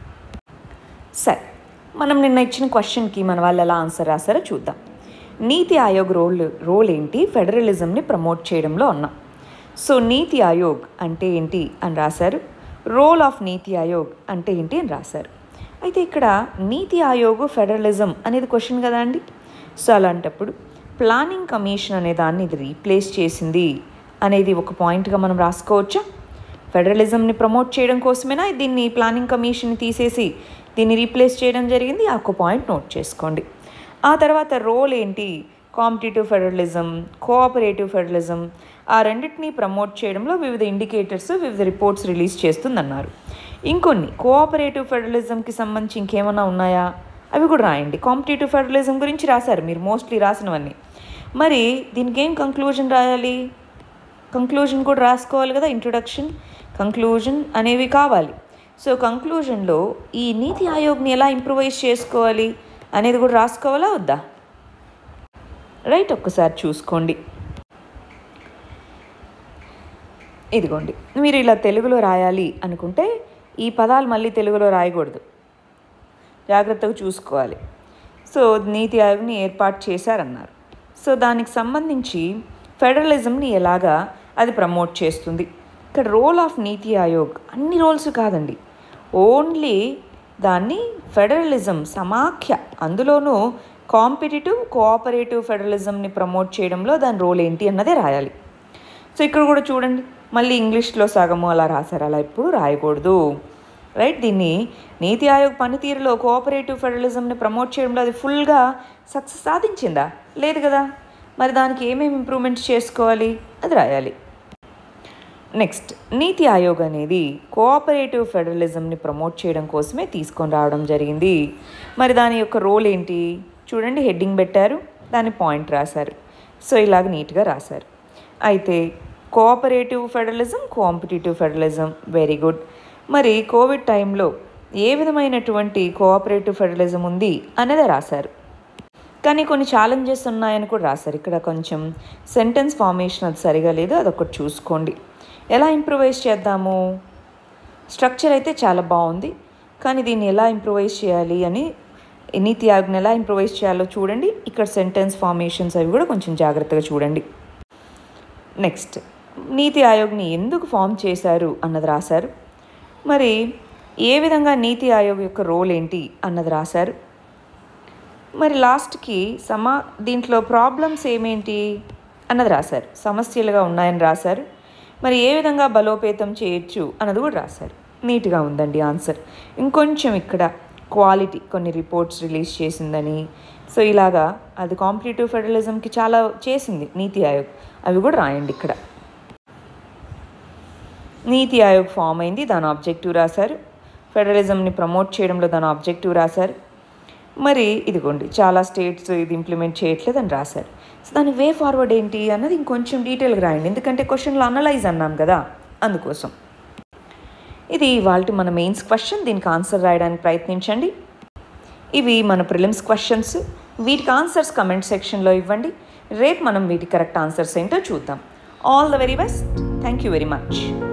సరే మనం నిన్న ఇచ్చిన క్వశ్చన్కి మన వాళ్ళు ఎలా ఆన్సర్ రాశారో చూద్దాం నీతి ఆయోగ్ రోల్ రోల్ ఏంటి ఫెడరలిజంని ప్రమోట్ చేయడంలో అన్నాం సో నీతి ఆయోగ్ అంటే ఏంటి అని రాశారు రోల్ ఆఫ్ నీతి ఆయోగ్ అంటే ఏంటి అని రాశారు అయితే ఇక్కడ నీతి ఆయోగ్ ఫెడరలిజం అనేది క్వశ్చన్ కదా అండి సో అలాంటప్పుడు ప్లానింగ్ కమిషన్ అనే దాన్ని ఇది రీప్లేస్ చేసింది అనేది ఒక పాయింట్గా మనం రాసుకోవచ్చా ఫెడరలిజంని ప్రమోట్ చేయడం కోసమేనా దీన్ని ప్లానింగ్ కమిషన్ తీసేసి దీన్ని రీప్లేస్ చేయడం జరిగింది ఆ ఒక పాయింట్ నోట్ చేసుకోండి ఆ తర్వాత రోల్ ఏంటి కాంపిటేటివ్ ఫెడరలిజం కోఆపరేటివ్ ఫెడరలిజం ఆ రెండింటినీ ప్రమోట్ చేయడంలో వివిధ ఇండికేటర్స్ వివిధ రిపోర్ట్స్ రిలీజ్ చేస్తుందన్నారు ఇంకొన్ని కోఆపరేటివ్ ఫెడరలిజంకి సంబంధించి ఇంకేమైనా ఉన్నాయా అవి కూడా రాయండి కాంపిటేటివ్ ఫెడరలిజం గురించి రాశారు మీరు మోస్ట్లీ రాసినవన్నీ మరి దీనికి ఏం కంక్లూజన్ రాయాలి కంక్లూజన్ కూడా రాసుకోవాలి కదా ఇంట్రొడక్షన్ కంక్లూజన్ అనేవి కావాలి సో కంక్లూజన్లో ఈ నీతి ఆయోగ్ని ఎలా ఇంప్రూవైజ్ చేసుకోవాలి అనేది కూడా రాసుకోవాలా వద్దా రైట్ ఒక్కసారి చూసుకోండి ఇదిగోండి మీరు ఇలా తెలుగులో రాయాలి అనుకుంటే ఈ పదాలు మళ్ళీ తెలుగులో రాయకూడదు జాగ్రత్తగా చూసుకోవాలి సో నీతి ఆయోగ్ని ఏర్పాటు చేశారన్నారు సో దానికి సంబంధించి ఫెడరలిజంని ఎలాగా అది ప్రమోట్ చేస్తుంది ఇక్కడ రోల్ ఆఫ్ నీతి ఆయోగ్ అన్ని రోల్స్ కాదండి ఓన్లీ దాన్ని ఫెడరలిజం సమాఖ్య అందులోనూ కాంపిటేటివ్ కోఆపరేటివ్ ఫెడరలిజంని ప్రమోట్ చేయడంలో దాని రోల్ ఏంటి అన్నదే రాయాలి సో ఇక్కడ కూడా చూడండి మళ్ళీ ఇంగ్లీష్లో సగము అలా రాశారు అలా ఎప్పుడు రాయకూడదు రైట్ దీన్ని నీతి ఆయోగ్ పనితీరులో కోఆపరేటివ్ ఫెడరలిజంని ప్రమోట్ చేయడంలో అది ఫుల్గా సక్సెస్ సాధించిందా లేదు కదా మరి దానికి ఏమేమి ఇంప్రూవ్మెంట్స్ చేసుకోవాలి అది రాయాలి నెక్స్ట్ నీతి ఆయోగ్ అనేది కోఆపరేటివ్ ఫెడరలిజంని ప్రమోట్ చేయడం కోసమే తీసుకొని రావడం జరిగింది మరి దాని యొక్క రోల్ ఏంటి చూడండి హెడ్డింగ్ పెట్టారు దాని పాయింట్ రాశారు సో ఇలాగ నీట్గా రాశారు అయితే cooperative federalism competitive federalism very good మరి కోవిడ్ టైంలో ఏ విధమైనటువంటి కోఆపరేటివ్ ఫెడరలిజం ఉంది అనేది రాశారు కానీ కొన్ని ఛాలెంజెస్ ఉన్నాయని కూడా రాశారు ఇక్కడ కొంచెం సెంటెన్స్ ఫార్మేషన్ అది సరిగా లేదు అదొకటి చూసుకోండి ఎలా ఇంప్రూవైజ్ చేద్దాము స్ట్రక్చర్ అయితే చాలా బాగుంది కానీ దీన్ని ఎలా ఇంప్రూవైజ్ చేయాలి అని నీతి ఆయోగ్ని ఎలా ఇంప్రూవైజ్ చేయాలో చూడండి ఇక్కడ సెంటెన్స్ ఫార్మేషన్స్ అవి కూడా కొంచెం జాగ్రత్తగా చూడండి నెక్స్ట్ నీతి ఆయోగ్ని ఎందుకు ఫామ్ చేశారు అన్నది రాశారు మరి ఏ విధంగా నీతి ఆయోగ్ యొక్క రోల్ ఏంటి అన్నది రాశారు మరి లాస్ట్కి సమా దీంట్లో ప్రాబ్లమ్స్ ఏమేంటి అన్నది రాశారు సమస్యలుగా ఉన్నాయని రాశారు మరి ఏ విధంగా బలోపేతం చేయొచ్చు అన్నది కూడా రాశారు నీట్గా ఉందండి ఆన్సర్ ఇంకొంచెం ఇక్కడ క్వాలిటీ కొన్ని రిపోర్ట్స్ రిలీజ్ చేసిందని సో ఇలాగా అది కాంపిటేటివ్ ఫెడరలిజంకి చాలా చేసింది నీతి ఆయోగ్ అవి కూడా రాయండి ఇక్కడ నీతి ఆయోగ్ ఫామ్ అయింది దాని ఆబ్జెక్టివ్ రాశారు ఫెడరలిజంని ప్రమోట్ చేయడంలో దాని ఆబ్జెక్టివ్ రాశారు మరి ఇదిగోండి చాలా స్టేట్స్ ఇది ఇంప్లిమెంట్ చేయట్లేదు అని రాశారు సో దాని వే ఫార్వర్డ్ ఏంటి అన్నది ఇంకొంచెం డీటెయిల్గా రాయండి ఎందుకంటే క్వశ్చన్లో అనలైజ్ అన్నాం కదా అందుకోసం ఇది ఇవాళ మన మెయిన్స్ క్వశ్చన్ దీనికి ఆన్సర్ రాయడానికి ప్రయత్నించండి ఇవి మన ప్రిలిమ్స్ క్వశ్చన్స్ వీటికి ఆన్సర్స్ కమెంట్ సెక్షన్లో ఇవ్వండి రేపు మనం వీటి కరెక్ట్ ఆన్సర్స్ ఏంటో చూద్దాం all the very best thank you very much